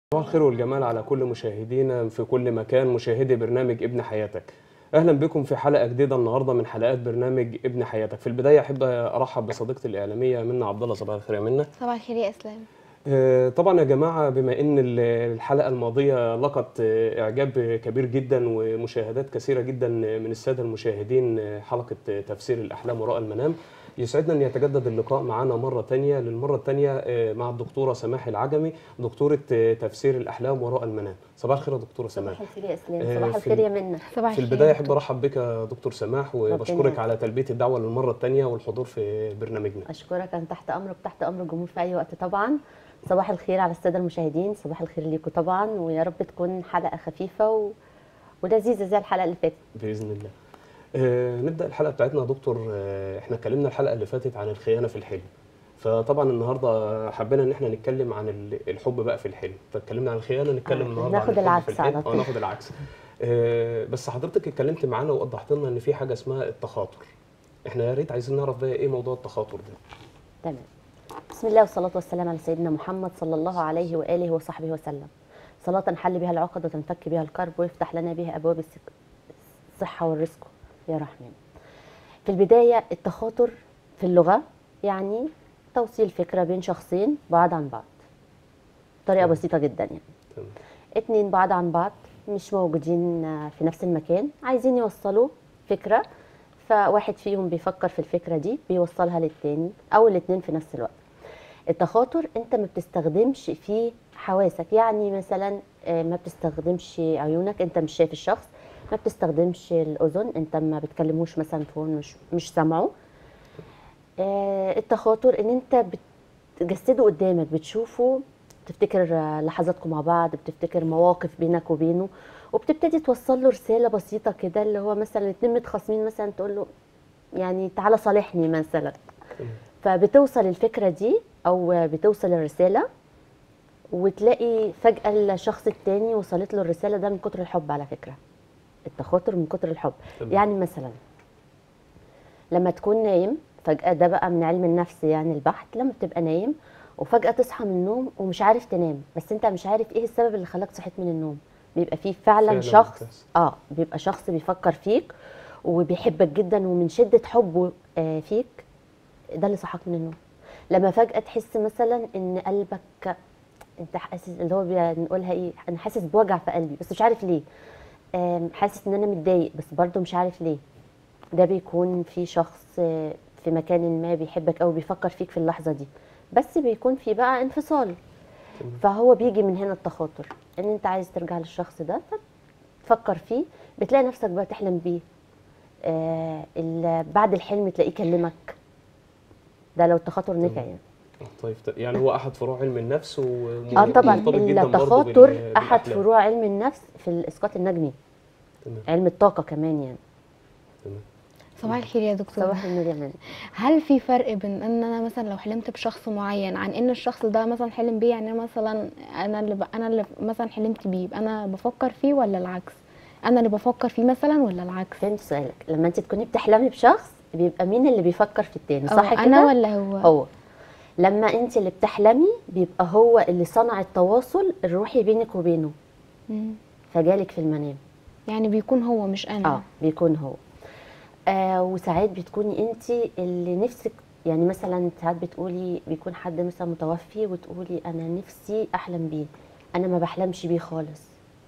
صباح الخير والجمال على كل مشاهدينا في كل مكان مشاهدي برنامج ابن حياتك اهلا بكم في حلقه جديده النهارده من حلقات برنامج ابن حياتك في البدايه احب ارحب بصديقتي الاعلاميه منى عبد الله صباح الخير يا منى صباح الخير يا اسلام آه، طبعا يا جماعه بما ان ال- الحلقه الماضيه لقت آه، اعجاب كبير جدا ومشاهدات كثيره جدا من الساده المشاهدين آه، حلقه آه، تفسير الاحلام وراء المنام يسعدنا ان يتجدد اللقاء معنا مره تانية للمره الثانيه مع الدكتوره سماح العجمي دكتوره آه، تفسير الاحلام وراء المنام صباح الخير يا دكتوره سماح صباح الخير يا اسلام آه، صباح في الخير ال- يا منى صباح في الخير البدايه يا احب دكتور. ارحب بك يا دكتور سماح وبشكرك يعينك. على تلبيه الدعوه للمره الثانيه والحضور في برنامجنا اشكرك انا تحت امرك تحت امر الجمهور في اي وقت طبعا صباح الخير على الساده المشاهدين صباح الخير ليكم طبعا ويا رب تكون حلقه خفيفه و... ولذيذه زي الحلقه اللي فاتت باذن الله آه نبدا الحلقه بتاعتنا يا دكتور آه احنا اتكلمنا الحلقه اللي فاتت عن الخيانه في الحلم فطبعا النهارده حبينا ان احنا نتكلم عن ال- الحب بقى في الحلم فاتكلمنا عن الخيانه نتكلم آه، النهارده ناخد عن الحب في العكس على الحلم طول. اه ناخد العكس آه بس حضرتك اتكلمت معانا ووضحت لنا ان في حاجه اسمها التخاطر احنا يا ريت عايزين نعرف بقى ايه موضوع التخاطر ده تمام بسم الله والصلاه والسلام على سيدنا محمد صلى الله عليه واله وصحبه وسلم صلاه حل بها العقد وتنفك بها الكرب ويفتح لنا بها ابواب السك- الصحه والرزق يا رحمن في البدايه التخاطر في اللغه يعني توصيل فكره بين شخصين بعاد عن بعض طريقه تمام. بسيطه جدا يعني تمام اتنين بعاد عن بعض مش موجودين في نفس المكان عايزين يوصلوا فكرة فواحد فيهم بيفكر في الفكرة دي بيوصلها للتاني أو الاتنين في نفس الوقت التخاطر انت ما بتستخدمش فيه حواسك يعني مثلا آه، ما بتستخدمش عيونك انت مش شايف الشخص ما بتستخدمش الأذن انت ما بتكلموش مثلا فون مش مش سامعه آه، التخاطر ان انت بتجسده قدامك بتشوفه بتفتكر آه، لحظاتكم مع بعض بتفتكر مواقف بينك وبينه وبتبتدي توصل له رساله بسيطه كده اللي هو مثلا اتنين متخاصمين مثلا تقول له يعني تعالى صالحني مثلا تمام فبتوصل الفكره دي او بتوصل الرساله وتلاقي فجاه الشخص التاني وصلت له الرساله ده من كتر الحب على فكره التخاطر من كتر الحب تمام. يعني مثلا لما تكون نايم فجأة ده بقى من علم النفس يعني البحت لما بتبقى نايم وفجأة تصحى من النوم ومش عارف تنام بس انت مش عارف ايه السبب اللي خلاك صحيت من النوم بيبقى فيه فعلا, فعلاً شخص ممتاز. اه بيبقى شخص بيفكر فيك وبيحبك جدا ومن شدة حبه آه فيك ده اللي صحاك من النوم لما فجأة تحس مثلا ان قلبك انت حاسس اللي هو بنقولها ايه انا حاسس بوجع في قلبي بس مش عارف ليه آم، حاسس ان انا متضايق بس برضه مش عارف ليه ده بيكون في شخص آه، في مكان ما بيحبك او بيفكر فيك في اللحظه دي بس بيكون في بقى انفصال تمام. فهو بيجي من هنا التخاطر ان انت عايز ترجع للشخص ده فتفكر فيه بتلاقي نفسك بقى تحلم بيه آه ال- بعد الحلم تلاقيه يكلمك ده لو التخاطر نفع يعني طيب ت- يعني هو احد فروع علم النفس و اه طبعا مرتبط جداً برضه التخاطر بال- احد بالأحلام. فروع علم النفس في الاسقاط النجمي تمام علم الطاقه كمان يعني تمام صباح الخير يا دكتور صباح النور يا مان هل في فرق بين ان انا مثلا لو حلمت بشخص معين عن ان الشخص ده مثلا حلم بيه يعني مثلا انا اللي ب... انا اللي مثلا حلمت بيه يبقى انا بفكر فيه ولا العكس انا اللي بفكر فيه مثلا ولا العكس فهمت سؤالك لما انت تكوني بتحلمي بشخص بيبقى مين اللي بيفكر في التاني صح أو كده انا ولا هو هو لما انت اللي بتحلمي بيبقى هو اللي صنع التواصل الروحي بينك وبينه مم. فجالك في المنام يعني بيكون هو مش انا اه بيكون هو آه وساعات بتكوني انت اللي نفسك يعني مثلا ساعات بتقولي بيكون حد مثلا متوفي وتقولي انا نفسي احلم بيه انا ما بحلمش بيه خالص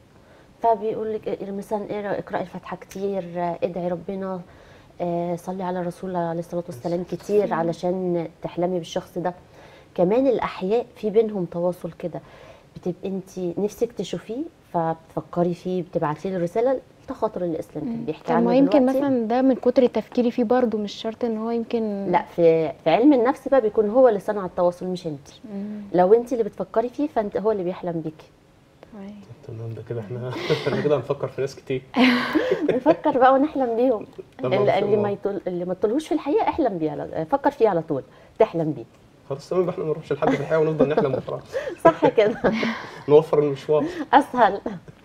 فبيقول لك إيه مثلا اقرا اقراي الفاتحه كتير آه، ادعي ربنا آه، صلي على الرسول عليه الصلاه والسلام كتير علشان تحلمي بالشخص ده كمان الاحياء في بينهم تواصل كده بتبقي انت نفسك تشوفيه فبتفكري فيه بتبعتي له رساله التخاطر اللي الاسلام كان بيحكي طب عنه ما يمكن دلوقتي. مثلا ده من كتر تفكيري فيه برضه مش شرط ان هو يمكن لا في في علم النفس بقى بيكون هو اللي صنع التواصل مش انت مم. لو انت اللي بتفكري فيه فانت هو اللي بيحلم بيكي طيب. تمام ده كده احنا احنا كده هنفكر في ناس كتير نفكر بقى ونحلم بيهم طبعاً اللي, إن شاء اللي ما الله. يطول اللي ما تطولهوش في الحقيقه احلم بيه على فكر فيه على طول تحلم بيه خلاص تمام يبقى احنا ما نروحش لحد في الحياه ونفضل نحلم وخلاص صح كده نوفر المشوار اسهل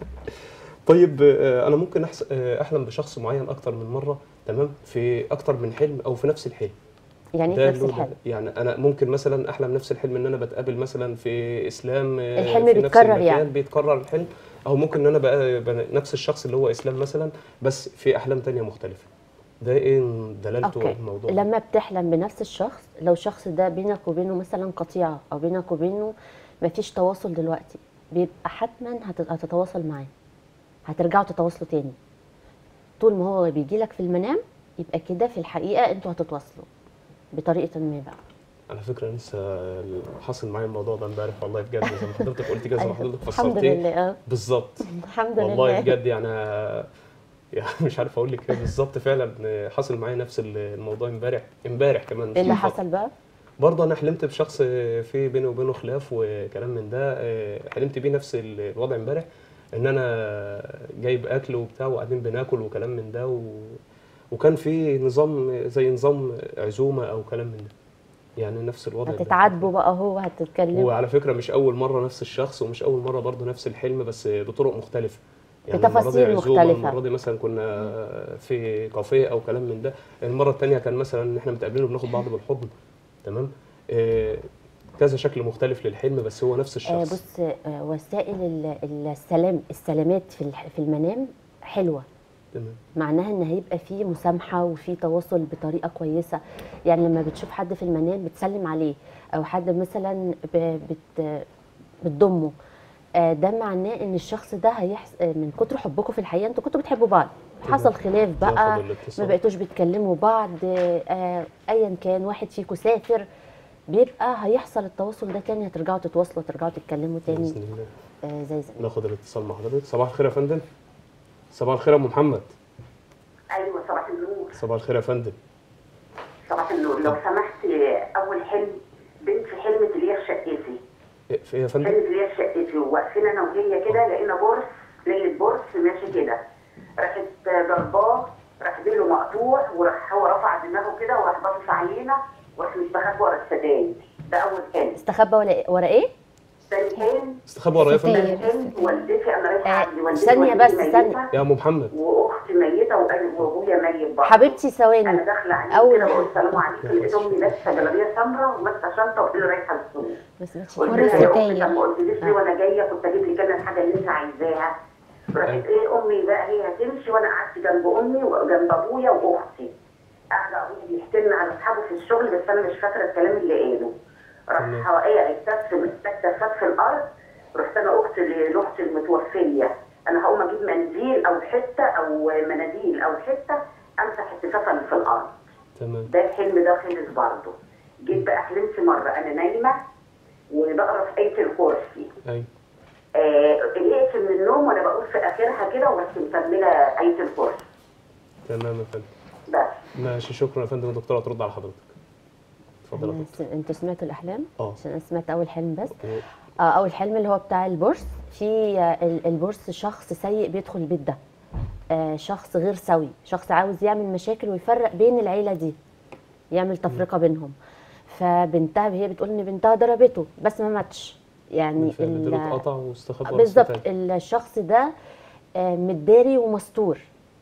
طيب آه، انا ممكن أحس... آه، احلم بشخص معين اكتر من مره تمام في اكتر من حلم او في نفس الحلم يعني ده إيه في نفس له ده. الحلم يعني انا ممكن مثلا احلم نفس الحلم ان انا بتقابل مثلا في اسلام آه، الحلم في نفس بيتكرر المكان، يعني. بيتكرر الحلم او ممكن ان انا بقى بقى نفس الشخص اللي هو اسلام مثلا بس في احلام تانية مختلفه ده ايه دلالته اوكي الموضوع لما بتحلم بنفس الشخص لو الشخص ده بينك وبينه مثلا قطيعه او بينك وبينه مفيش تواصل دلوقتي بيبقى حتما هت- هتتواصل معاه هترجعوا تتواصلوا تاني طول ما هو بيجي لك في المنام يبقى كده في الحقيقه انتوا هتتواصلوا بطريقه ما بقى على فكره لسه حاصل معايا الموضوع ده امبارح والله بجد زي ما حضرتك قلت كده زي ما أيوة. حضرتك الحمد فسرتيه لله اه بالظبط الحمد والله لله بجد يعني يعني مش عارف اقول لك ايه بالظبط فعلا حصل معايا نفس الموضوع امبارح امبارح كمان ايه اللي من فترة. حصل بقى؟ برضه انا حلمت بشخص في بيني وبينه خلاف وكلام من ده آه، حلمت بيه نفس الوضع امبارح ان انا جايب اكل وبتاع وقاعدين بناكل وكلام من ده و... وكان في نظام زي نظام عزومه او كلام من ده يعني نفس الوضع ده. هتتعاتبوا بقى هو هتتكلموا وعلى فكره مش اول مره نفس الشخص ومش اول مره برضه نفس الحلم بس بطرق مختلفه بتفاصيل المرة دي عزومة، مختلفة. المره دي مثلا كنا في كافيه او كلام من ده المره الثانيه كان مثلا ان احنا متقابلين وبناخد بعض بالحضن تمام آه، كذا شكل مختلف للحلم بس هو نفس آه الشخص بص آه وسائل ال- السلام السلامات في الح- في المنام حلوه تمام معناها ان هيبقى في مسامحه وفي تواصل بطريقه كويسه يعني لما بتشوف حد في المنام بتسلم عليه او حد مثلا ب- بت بتضمه آه، ده معناه ان الشخص ده هيحس آه، من كتر حبكم في الحقيقه انتوا كنتوا بتحبوا بعض حصل خلاف بقى ياخد ما الاتصال. بقيتوش بتكلموا بعض آه، ايا كان واحد فيكم سافر بيبقى هيحصل التواصل ده تاني هترجعوا تتواصلوا هترجعوا تتكلموا تاني باذن الله آه، زي زمان ناخد الاتصال مع حضرتك صباح الخير يا فندم صباح الخير يا ام محمد ايوه صباح النور صباح الخير يا فندم صباح النور لو سمحت اول حلم بنت حلمت اللي هي في شقتي إيه، في إيه يا فندم حلمت اللي هي في شقتي وواقفين انا وهي كده لقينا بورس ليله بورس ماشي كده راحت ضرباه راح ديله مقطوع وراح هو رفع دماغه كده وراح باصص علينا وراح مستخبي ورا السداير ده اول حلم استخبى ولا ورا ايه؟ ثاني حلم استخبى ورايا يا فندم ستاير. ثاني حلم والدتي انا رايحه آه، عندي والدتي ثانية والدتي بس، ميتة ثانية. يا ام محمد واختي ميته وأنا- وابويا ميت برضه حبيبتي انا ثواني داخله عليه أول كده بقول السلام عليكم لقيت امي لابسه جلابيه سمراء وماسكه شنطه وقلت له رايحه السوق بس ما تشوفيش. قلت ورا لها يا الستاير. امي طب ما قلتليش ليه وانا جايه كنت اجيب لك انا الحاجه اللي انت عايزاها راحت ايه امي بقى هي هتمشي وانا قعدت جنب امي وجنب ابويا واختي قاعده ابويا بيحكي لنا على اصحابه في الشغل بس انا مش فاكره الكلام اللي قاله تمام. راح وقع التف التفات في الارض رحت انا اختي لاختي المتوفيه انا هقوم اجيب منديل او حته او مناديل او حته امسح التفافه اللي في الارض تمام ده الحلم ده خلص برضه جيت بقى حلمت مره انا نايمه وبقرا في ايه الكرسي ايوه آه قلقت من النوم وانا بقول في اخرها كده ورحت مكمله ايه الكرسي تمام يا فندم بس ماشي شكرا يا فندم الدكتوره هترد على حضرتك اتفضل يا أنا دكتور س- انتوا سمعتوا الاحلام؟ اه. عشان انا سمعت اول حلم بس أوكي. آه اول حلم اللي هو بتاع البورس في آه، ال- البورس شخص سيء بيدخل البيت ده آه شخص غير سوي شخص عاوز يعمل مشاكل ويفرق بين العيله دي يعمل تفرقه بينهم فبنتها هي بتقول ان بنتها ضربته بس ما ماتش يعني بالفعل ال- اديله اتقطع واستخبى ورا بالظبط الستاير. الشخص ده آه، متداري ومستور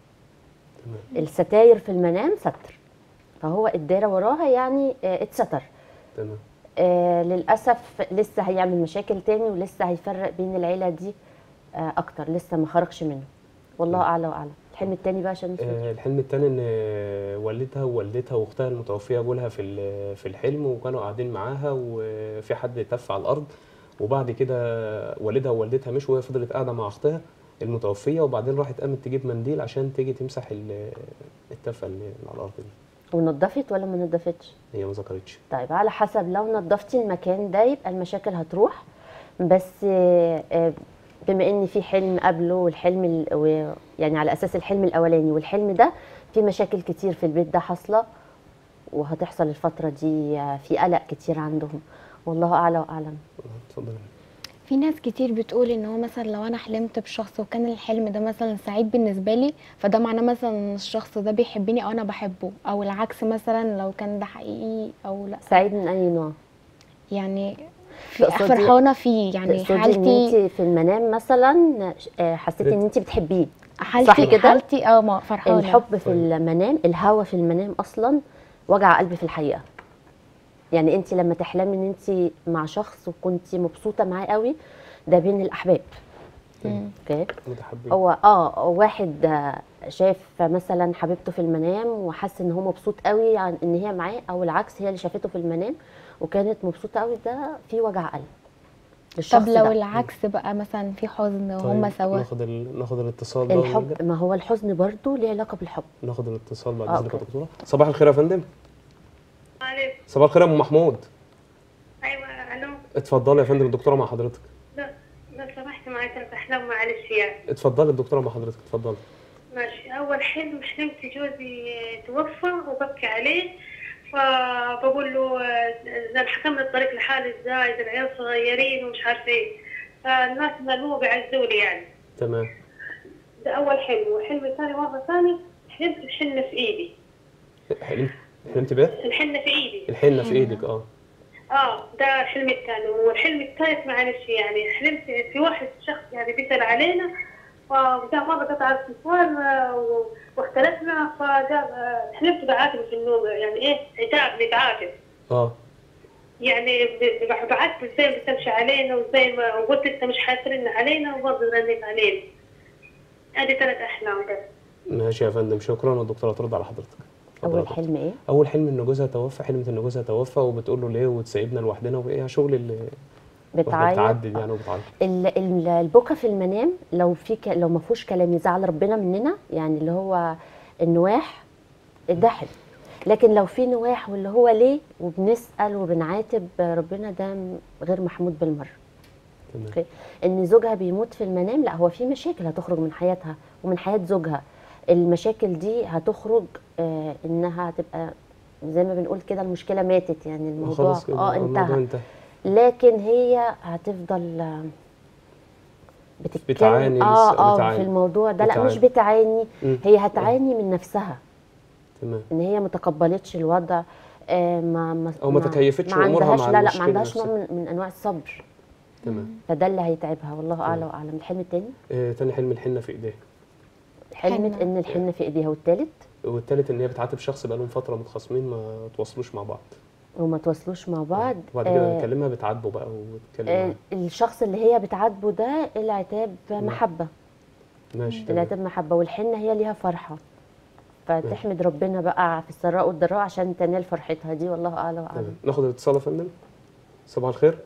تمام الستاير في المنام ستر فهو الدايره وراها يعني آه، اتستر تمام آه للاسف لسه هيعمل مشاكل تاني ولسه هيفرق بين العيله دي آه اكتر لسه ما خرجش منه والله اعلى واعلم الحلم التاني بقى عشان نسيت. آه، الحلم التاني ان والدها ووالدتها واختها المتوفيه بولها في ال- في الحلم وكانوا قاعدين معاها وفي حد تف على الارض وبعد كده والدها ووالدتها مشوا وهي فضلت قاعده مع اختها المتوفيه وبعدين راحت قامت تجيب منديل عشان تيجي تمسح ال- التفه اللي على الارض دي ونضفت ولا ما نضفتش هي ما ذكرتش طيب على حسب لو نضفتي المكان ده يبقى المشاكل هتروح بس آه، آه، بما ان في حلم قبله والحلم ال- و- يعني على اساس الحلم الاولاني والحلم ده في مشاكل كتير في البيت ده حاصله وهتحصل الفتره دي آه، في قلق كتير عندهم والله اعلى واعلم اتفضل في ناس كتير بتقول ان هو مثلا لو انا حلمت بشخص وكان الحلم ده مثلا سعيد بالنسبه لي فده معناه مثلا ان الشخص ده بيحبني او انا بحبه او العكس مثلا لو كان ده حقيقي او لا سعيد من اي نوع يعني في تقصدي- فرحانه فيه يعني تقصدي ان حالتي انت في المنام مثلا آه، حسيتي ان انت بتحبيه حالتي صح كده؟ حالتي اه ما فرحانه الحب في طيب. المنام الهوى في المنام اصلا وجع قلبي في الحقيقه يعني انت لما تحلمي ان انت مع شخص وكنتي مبسوطه معاه قوي ده بين الاحباب مم. اوكي متحبين هو اه واحد آه، شاف مثلا حبيبته في المنام وحس ان هو مبسوط قوي عن ان هي معاه او العكس هي اللي شافته في المنام وكانت مبسوطه قوي ده في وجع قلب للشخص طب لو ده. العكس بقى مثلا في حزن طيب وهم سوا ناخد ال... ناخد الاتصال بقى ونرجع. الحب ما هو الحزن برضو ليه علاقه بالحب ناخد الاتصال بعد آه، اذنك يا أوكي. دكتوره صباح الخير يا فندم عليكم صباح الخير يا ام محمود ايوه الو اتفضلي يا فندم الدكتوره مع حضرتك لا لو سمحت معي ثلاث احلام معلش يعني اتفضلي الدكتوره مع حضرتك اتفضلي ماشي اول حلم حلمت جوزي توفى وببكي عليه فبقول له اذا حكمنا الطريق لحالي ازاي ده العيال صغيرين ومش عارفه ايه فالناس ملمومه بيعزوا لي يعني تمام ده اول حلم والحلم الثاني مره ثانيه حلمت بحنه في ايدي حلمت حلمت بايه الحنه في ايدي الحنه في ايدك اه اه ده الحلم الثاني والحلم الثالث معلش يعني حلمت في واحد شخص يعني بيسأل علينا فجاء مرة قطع الاتصال آه، و- واختلفنا فجاء آه، حلمت بعاتب في النوم يعني ايه عتاب بيتعاتب اه يعني ب- ب- بعاتب ازاي بتمشي علينا وازاي ما وقلت انت مش حاسرين علينا وبرضه رنيت علينا هذه ثلاث احلام بس ماشي يا فندم شكرا والدكتوره ترد على حضرتك اتفضلي يا اول دكتور. حلم ايه اول حلم ان جوزها توفى حلمت ان جوزها توفى وبتقول له ليه وتسيبنا لوحدنا وايه شغل اللي بتعيط بتعدد يعني وبتعيط ال- ال- البكا في المنام لو في ك... لو ما فيهوش كلام يزعل ربنا مننا يعني اللي هو النواح ده حلو لكن لو في نواح واللي هو ليه وبنسال وبنعاتب ربنا ده م- غير محمود بالمره تمام اوكي ان زوجها بيموت في المنام لا هو في مشاكل هتخرج من حياتها ومن حياه زوجها المشاكل دي هتخرج آه انها هتبقى زي ما بنقول كده المشكله ماتت يعني الموضوع خلاص كده اه الموضوع انتهى انتهى لكن هي هتفضل آه، بتتكلم بتعاني اه لسه- اه بتعاني. في الموضوع ده لا مش بتعاني. بتعاني مم. هي هتعاني من نفسها تمام ان هي ما تقبلتش الوضع آه ما ما أو ما تكيفتش ما أمورها عندهاش مع لا لا ما المشكلة عندهاش نوع نفسها. من, من انواع الصبر تمام فده اللي هيتعبها والله اعلى واعلم الحلم التاني آه تاني حلم الحنه في ايديها حلمت حنة. ان الحنه في ايديها والتالت والتالت ان هي بتعاتب شخص بقالهم فتره متخاصمين ما تواصلوش مع بعض وما تواصلوش مع بعض وبعد كده آه بتكلمها بتعاتبه بقى وتتكلم آه معاه الشخص اللي هي بتعاتبه ده العتاب محبه ماشي تمام العتاب محبه والحنه هي ليها فرحه فتحمد ربنا بقى في السراء والضراء عشان تنال فرحتها دي والله اعلى واعلم تمام ناخد الاتصال يا فندم صباح الخير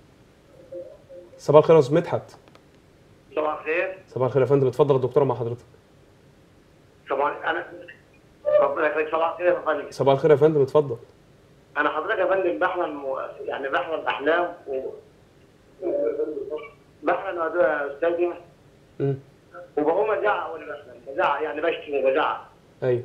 صباح الخير يا استاذ مدحت صباح الخير صباح الخير يا فندم اتفضل الدكتوره مع حضرتك صباح انا ربنا يخليك صباح الخير يا فندم صباح الخير يا فندم اتفضل انا حضرتك يا فندم بحلم و... يعني بحلم احلام و... بحلم يا استاذي امم وبقوم ازعق وانا بحلم بزعق يعني بشتم وبزعق ايوه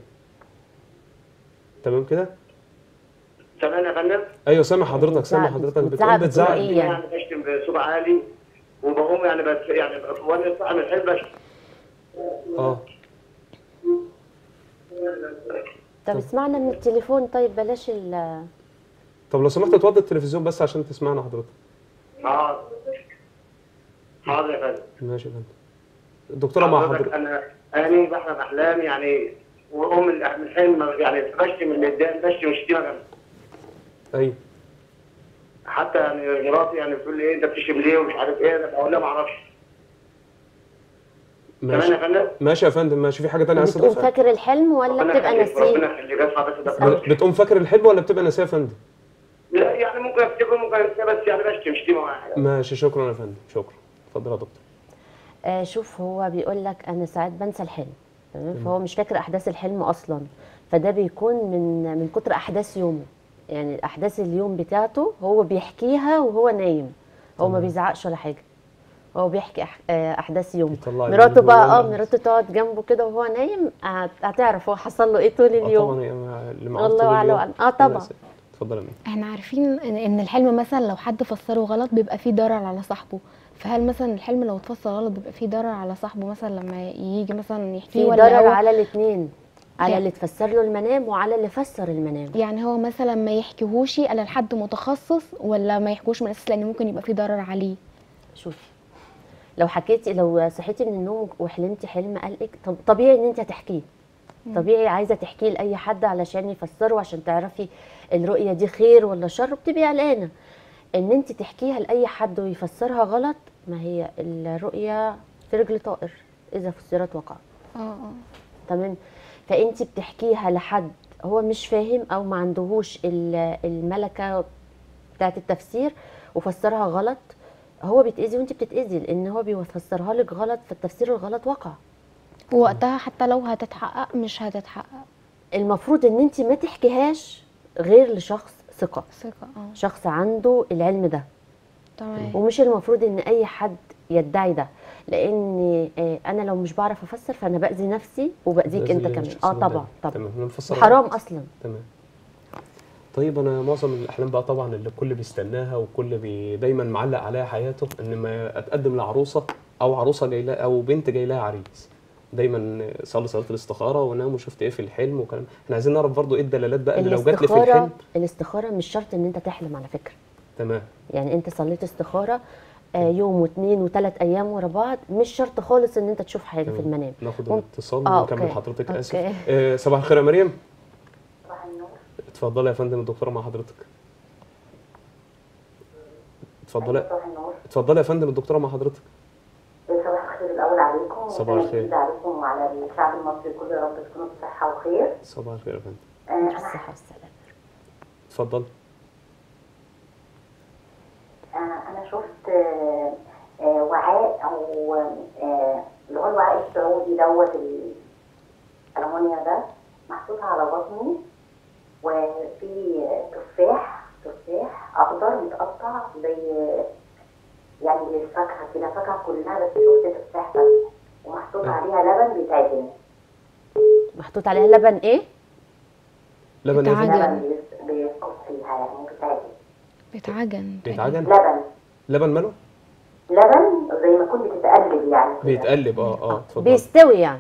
تمام كده سامعني يا فندم؟ ايوه سامع حضرتك سامع بتزعق- حضرتك بتزعق بتقول بتزعق بتقول إيه؟ يعني؟ يعني بشتم بصوت عالي وبقوم يعني بس يعني وانا صاحي من الحلم بشتم اه طب اسمعنا من التليفون طيب بلاش ال طب لو سمحت توضي التلفزيون بس عشان تسمعنا حضرتك حاضر حاضر يا فندم ماشي يا فندم الدكتوره مع حضرتك حضرتك انا انا بحلم احلام يعني واقوم من من الحلم يعني بشتم اللي قدام بشتم شتيمه جامده ايوه حتى يعني مراتي يعني بتقول لي ايه انت بتشتم ليه ومش عارف ايه انا بقول لها ما اعرفش كمان ماشي يا فندم ماشي يا فندم ماشي في حاجه تانية عايز بتقوم تضيفها فاكر الحلم ولا ربنا بتبقى يخليك، ناسيه ربنا يخليك اسمع بس ده ب- بتقوم فاكر الحلم ولا بتبقى ناسيه يا فندم لا يعني ممكن افتكر ممكن انساه بس يعني بشتم شتيمه واحده ماشي شكرا يا فندم شكرا اتفضل يا دكتور آه شوف هو بيقول لك انا ساعات بنسى الحلم تمام فهو مش فاكر احداث الحلم اصلا فده بيكون من من كتر احداث يومه يعني احداث اليوم بتاعته هو بيحكيها وهو نايم هو ما تمام. بيزعقش ولا حاجه هو بيحكي أح- آه، احداث يومه يطلع اللي مراته جواه بقى اه من- مراته تقعد جنبه كده وهو نايم هت- هتعرف هو حصل له ايه طول اه اليوم طبعا هي مع- اللي معاه والله طول أعلم اليوم. وأعلم. آه طبعا. بس- اتفضل يا مين احنا عارفين ان إن الحلم مثلا لو حد فسره غلط بيبقى فيه ضرر على صاحبه فهل مثلا الحلم لو اتفسر غلط بيبقى فيه ضرر على صاحبه مثلا لما يجي مثلا يحكيه في ولا ضرر هو على الاثنين على يعني- اللي تفسر له المنام وعلى اللي فسر المنام يعني هو مثلا ما يحكيهوش الا لحد متخصص ولا ما يحكوش من الاساس لان ممكن يبقى فيه ضرر عليه شوفي لو حكيتي لو صحيتي من النوم وحلمتي حلم قلقك طب طبيعي ان انت هتحكيه طبيعي عايزه تحكيه لاي حد علشان يفسره عشان تعرفي الرؤيه دي خير ولا شر بتبقي قلقانه ان انت تحكيها لاي حد ويفسرها غلط ما هي الرؤيه في رجل طائر اذا فسرت وقع اه اه تمام فانت بتحكيها لحد هو مش فاهم او ما عندهوش ال- الملكه بتاعت التفسير وفسرها غلط هو بيتاذي وانت بتتاذي لان هو بيفسرها لك غلط فالتفسير الغلط وقع ووقتها حتى لو هتتحقق مش هتتحقق المفروض ان انت ما تحكيهاش غير لشخص ثقه ثقة اه شخص عنده العلم ده تمام ومش المفروض ان اي حد يدعي ده لان آه، انا لو مش بعرف افسر فانا باذي نفسي وباذيك انت بإذن كمان الشخص اه اللي طبعا قدامي. طبعا تمام نفسر حرام اصلا تمام طيب انا معظم الاحلام بقى طبعا اللي الكل بيستناها والكل بي دايما معلق عليها حياته ان ما اتقدم لعروسه او عروسه جاي لها او بنت جاي لها عريس دايما صلي صلاه الاستخاره وانام وشفت ايه في الحلم وكلام احنا عايزين نعرف برضو ايه الدلالات بقى اللي لو جات لي في الاستخاره الحلم الاستخاره مش شرط ان انت تحلم على فكره تمام يعني انت صليت استخاره آه، يوم واثنين وثلاث ايام ورا بعض مش شرط خالص ان انت تشوف حاجه في تمام. المنام ناخد ممكن- الاتصال آه، ونكمل أوكي. حضرتك اسف أوكي. آه صباح الخير يا مريم صباح النور اتفضلي يا فندم الدكتوره مع حضرتك اتفضلي صباح النور اتفضلي يا فندم الدكتوره مع حضرتك صباح الخير الاول عليكم صباح الخير. وسنة عليكم وعلى الشعب المصري كله يا رب تكونوا بصحه وخير صباح الخير يا فندم آه، انا الصحه والسلامه اتفضلي آه، انا شفت آه، آه، وعاء او آه، اللي هو الوعاء السعودي دوت الالمونيا ده محطوط على بطني وفي تفاح تفاح اخضر متقطع زي يعني زي الفاكهه كده فاكهه كلها بس شفت تفاح بس ومحطوط آه. عليها لبن بيتعجن محطوط عليها لبن ايه لبن يا بتعجن. فندم لبن بيس- بيسقط فيها يعني بيتعجن بيتعجن بيتعجن لبن لبن ماله لبن زي ما كنت بتتقلب يعني كده. بيتقلب اه اه اتفضل بيستوي يعني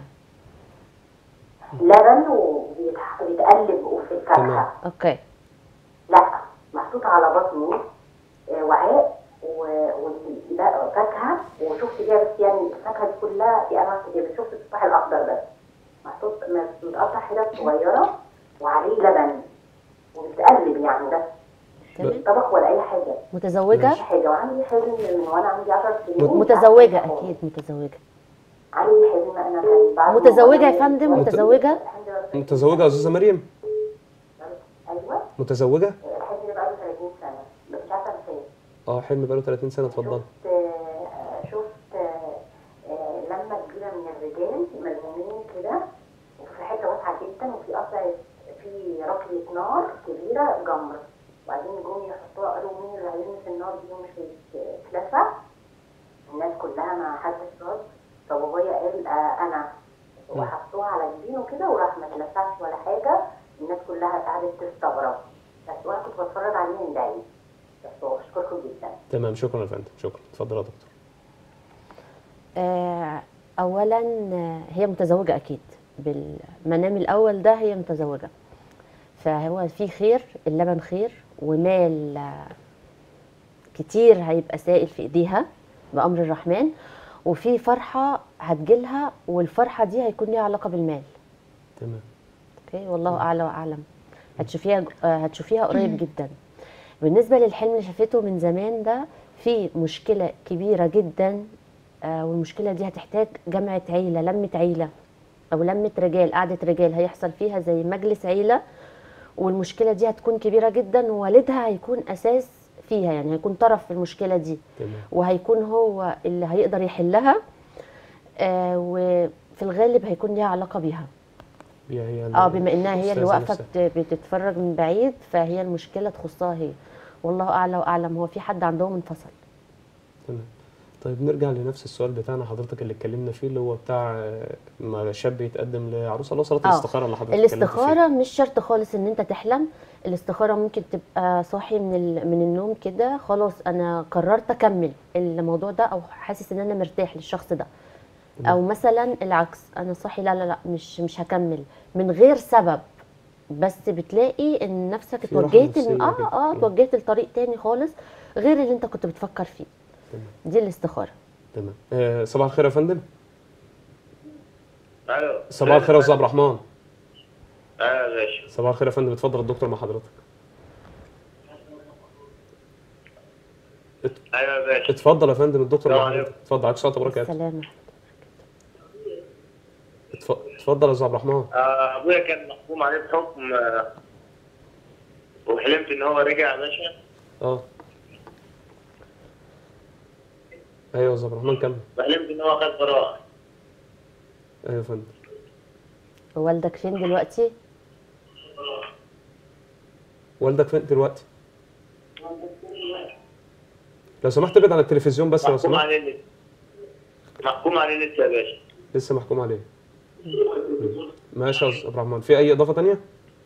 لبن وبيتقلب وفي تمام. الفاكهه اوكي لا محطوط على بطني آه، وعاء وفاكهه وشفت فيها بس يعني الفاكهه دي كلها في انواع كتير بس شفت التفاح الاخضر بس محطوط متقطع حتت صغيره وعليه لبن وبيتقلب يعني ده تمام مش طبخ ولا اي حاجه متزوجه مش حاجه وعندي حلم من وانا عندي 10 سنين متزوجه اكيد متزوجه عندي حلم انا كان بعد ما متزوجه يا أنا- فندم مت- متزوجه الحمد لله متزوجه يا استاذه مريم ايوه متزوجه الحلم ده بقاله 30 سنه بس مش عارفه انساه اه حلم بقاله 30 سنه اتفضل شفت آه، شفت آه، آه، لمة كبيرة من الرجال ملمومين كده وفي حتة واسعة جدا وفي قطع في ركلة نار كبيرة جمر وبعدين جم يحطوها قالوا مين اللي هيلمس النار دي ومش هيتلسع الناس كلها ما حدش رد فبابايا قال آه أنا وحطوها على جبينه كده وراح ما اتلسعش ولا حاجة الناس كلها قعدت تستغرب بس وانا كنت بتفرج عليه من بعيد بس بشكركم جدا تمام شكرا يا فندم شكرا اتفضل يا دكتور آه، اولا آه، هي متزوجه اكيد بالمنام الاول ده هي متزوجه فهو في خير اللبن خير ومال آه، كتير هيبقى سائل في ايديها بامر الرحمن وفي فرحه هتجيلها والفرحه دي هيكون ليها علاقه بالمال تمام اوكي والله اعلى واعلم هتشوفيها آه، هتشوفيها قريب جدا بالنسبه للحلم اللي شافته من زمان ده في مشكله كبيره جدا آه، والمشكله دي هتحتاج جمعه عيله لمه عيله او لمه رجال قعده رجال هيحصل فيها زي مجلس عيله والمشكله دي هتكون كبيره جدا ووالدها هيكون اساس فيها يعني هيكون طرف في المشكله دي تمام وهيكون هو اللي هيقدر يحلها آه، وفي الغالب هيكون ليها علاقه بيها هي هي اه بما انها هي اللي الأستاذة واقفه نفسها. بت- بتتفرج من بعيد فهي المشكله تخصها هي والله اعلى واعلم هو في حد عندهم انفصل تمام طيب نرجع لنفس السؤال بتاعنا حضرتك اللي اتكلمنا فيه اللي هو بتاع آه، ما شاب يتقدم لعروسه اللي هو صلاه آه. الاستخاره اللي حضرتك اتكلمت فيه. الاستخاره مش شرط خالص ان انت تحلم الاستخاره ممكن تبقى صاحي من ال- من النوم كده خلاص انا قررت اكمل الموضوع ده او حاسس ان انا مرتاح للشخص ده او مثلا العكس انا صاحي لا لا لا مش مش هكمل من غير سبب بس بتلاقي ان نفسك في راحة اتوجهت نفسية ال- اه كده. اه مم. اتوجهت لطريق تاني خالص غير اللي انت كنت بتفكر فيه تمام دي الاستخاره تمام آه صباح الخير يا فندم ايوه صباح الخير يا استاذ عبد الرحمن اه يا باشا صباح الخير يا فندم اتفضل الدكتور مع حضرتك ايوه يا باشا اتفضل يا فندم الدكتور مع السلام عليكم. حضرتك اتفضل عليك الصلاه وبركاته السلامة اتف- اتفضل يا استاذ عبد الرحمن آه، ابويا كان محكوم عليه بحكم آه، وحلمت ان هو رجع يا باشا اه ايوه يا استاذ عبد الرحمن كمل وحلمت ان هو خد براءه ايوه يا فندم والدك فين دلوقتي؟ والدك فين دلوقتي لو سمحت ابعد عن التلفزيون بس لو محكوم سمحت عليه لسه محكوم عليه لسه يا باشا لسه محكوم عليه ماشي يا استاذ عبد الرحمن في اي اضافه تانية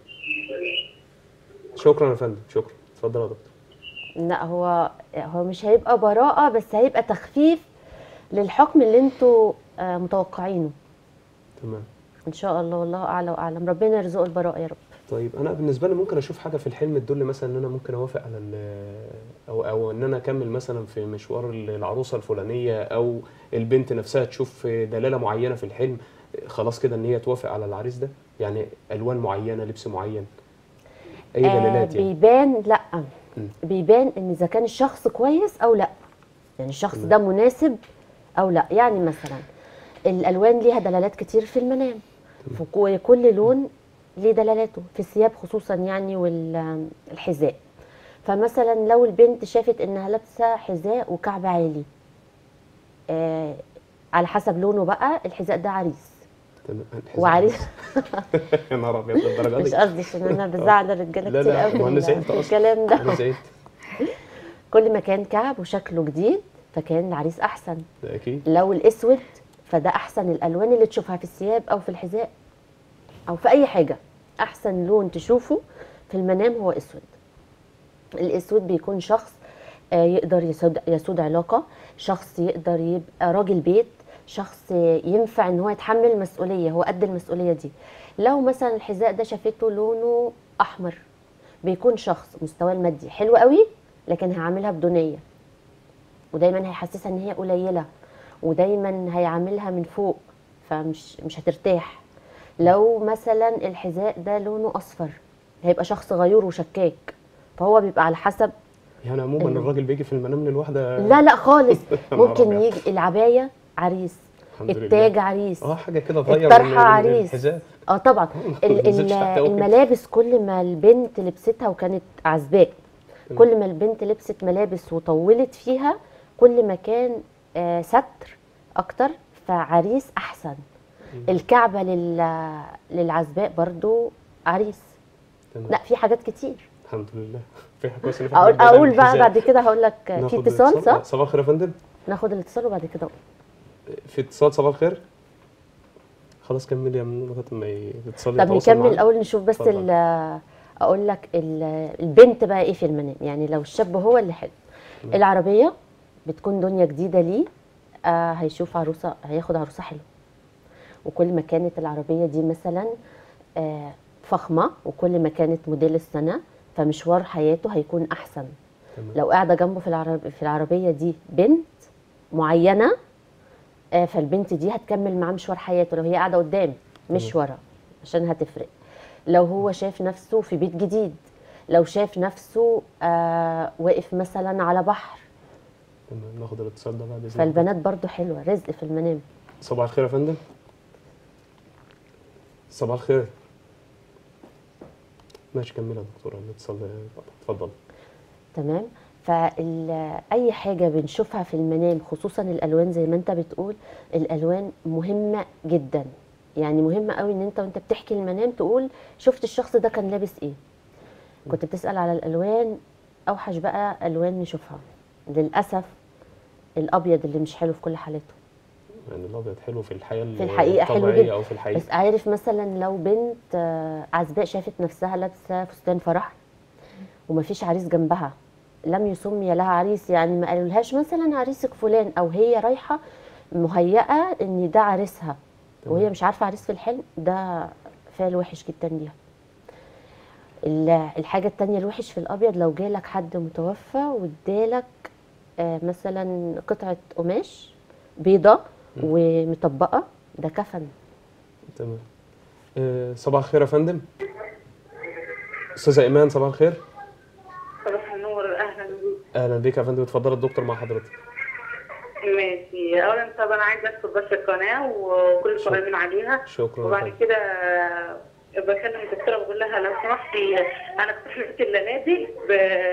شكرا يا فندم شكرا اتفضل يا دكتور لا هو هو مش هيبقى براءة بس هيبقى تخفيف للحكم اللي انتوا آه، متوقعينه تمام ان شاء الله والله اعلى واعلم ربنا يرزقه البراءة يا رب طيب انا بالنسبه لي ممكن اشوف حاجه في الحلم تدل مثلا ان انا ممكن اوافق على ال- او او ان انا اكمل مثلا في مشوار العروسه الفلانيه او البنت نفسها تشوف دلاله معينه في الحلم خلاص كده ان هي توافق على العريس ده يعني الوان معينه لبس معين اي دلالات آه يعني بيبان لا مم. بيبان ان اذا كان الشخص كويس او لا يعني الشخص تمام. ده مناسب او لا يعني مثلا الالوان ليها دلالات كتير في المنام وكل لون ليه دلالاته في الثياب خصوصا يعني والحذاء فمثلا لو البنت شافت انها لابسه حذاء وكعب عالي آه على حسب لونه بقى الحذاء ده عريس تمام وعريس يا نهار ابيض للدرجه مش دي قصدي عشان انا بزعل الرجاله لا، كتير لا، قوي ما أنا في زعلت أصلاً. الكلام ده انا زعلت كل ما كان كعب وشكله جديد فكان العريس احسن ده اكيد لو الاسود فده احسن الالوان اللي تشوفها في الثياب او في الحذاء او في اي حاجه احسن لون تشوفه في المنام هو اسود الاسود بيكون شخص آه، يقدر يسود يسود علاقه شخص يقدر يبقى راجل بيت شخص ينفع ان هو يتحمل مسؤوليه هو قد المسؤوليه دي لو مثلا الحذاء ده شافته لونه احمر بيكون شخص مستواه المادي حلو قوي لكن هيعاملها بدونيه ودايما هيحسسها ان هي قليله ودايما هيعاملها من فوق فمش مش هترتاح لو مثلا الحذاء ده لونه اصفر هيبقى شخص غيور وشكاك فهو بيبقى على حسب يعني عموما أيوه. الراجل بيجي في المنام للواحده لا لا خالص نهار ممكن أبيض. يجي العبايه عريس الحمد لله. التاج عريس اه حاجه كده تغير الطرحة من- من عريس. الحذاء اه طبعا ما ال- تنزلش ال- تحت أوي كده. الملابس كل ما البنت لبستها وكانت عزباء تمام. كل ما البنت لبست ملابس وطولت فيها كل ما كان آه، ستر اكتر فعريس احسن الكعبه لل للعزباء برضو عريس تمام. لا في حاجات كتير الحمد لله في حاجه كويسه إن في اقول حاجة بعيدة عن اقول بقى الحذاء. بعد كده هقول لك في ناخد اتصال صح صباح الخير يا فندم ناخد الاتصال وبعد كده أقول. في اتصال صباح الخير خلاص كملي يا من لغايه ما يتصل طب يتواصل نكمل معانا. الاول نشوف بس اتفضل. ال- اقول لك ال- البنت بقى ايه في المنام يعني لو الشاب هو اللي حلو العربيه بتكون دنيا جديده ليه آه هيشوف عروسه هياخد عروسه حلوه وكل ما كانت العربيه دي مثلا آه فخمه وكل ما كانت موديل السنه فمشوار حياته هيكون احسن تمام. لو قاعده جنبه في العرب في العربيه دي بنت معينه آه، فالبنت دي هتكمل معاه مشوار حياته لو هي قاعده قدام مش ورا عشان هتفرق لو هو شاف نفسه في بيت جديد لو شاف نفسه آه واقف مثلا على بحر تمام ناخد الاتصال ده بعد اذنك فالبنات برضو حلوه رزق في المنام صباح الخير يا فندم صباح الخير ماشي كمل يا دكتوره الاتصال اتفضل تمام فأي حاجة بنشوفها في المنام خصوصا الألوان زي ما أنت بتقول الألوان مهمة جدا يعني مهمة قوي إن أنت وأنت بتحكي المنام تقول شفت الشخص ده كان لابس إيه كنت بتسأل على الألوان أوحش بقى ألوان نشوفها للأسف الأبيض اللي مش حلو في كل حالاته يعني الابيض حلو في الحياه في الحقيقة حلو الطبيعية جدا او في الحقيقه بس عارف مثلا لو بنت آه، عزباء شافت نفسها لابسة فستان فرح ومفيش عريس جنبها لم يسمي لها عريس يعني ما قالولهاش مثلا عريسك فلان او هي رايحه مهيئه ان ده عريسها وهي مش عارفه عريس في الحلم ده فعل وحش جدا ليها ال- الحاجه التانية الوحش في الابيض لو جالك حد متوفى وادالك آه، مثلا قطعه قماش بيضه ومطبقه ده كفن تمام آه، صباح الخير يا فندم استاذه ايمان صباح الخير صباح النور اهلا بيك اهلا بيك يا فندم اتفضل الدكتور مع حضرتك ماشي اولا طبعا عايزه اشكر بس القناه وكل شكرا. القائمين عليها شكرا يا وبعد فندم. كده بكلم الدكتوره بقول لها لو سمحتي انا كنت حلمت الليله دي ب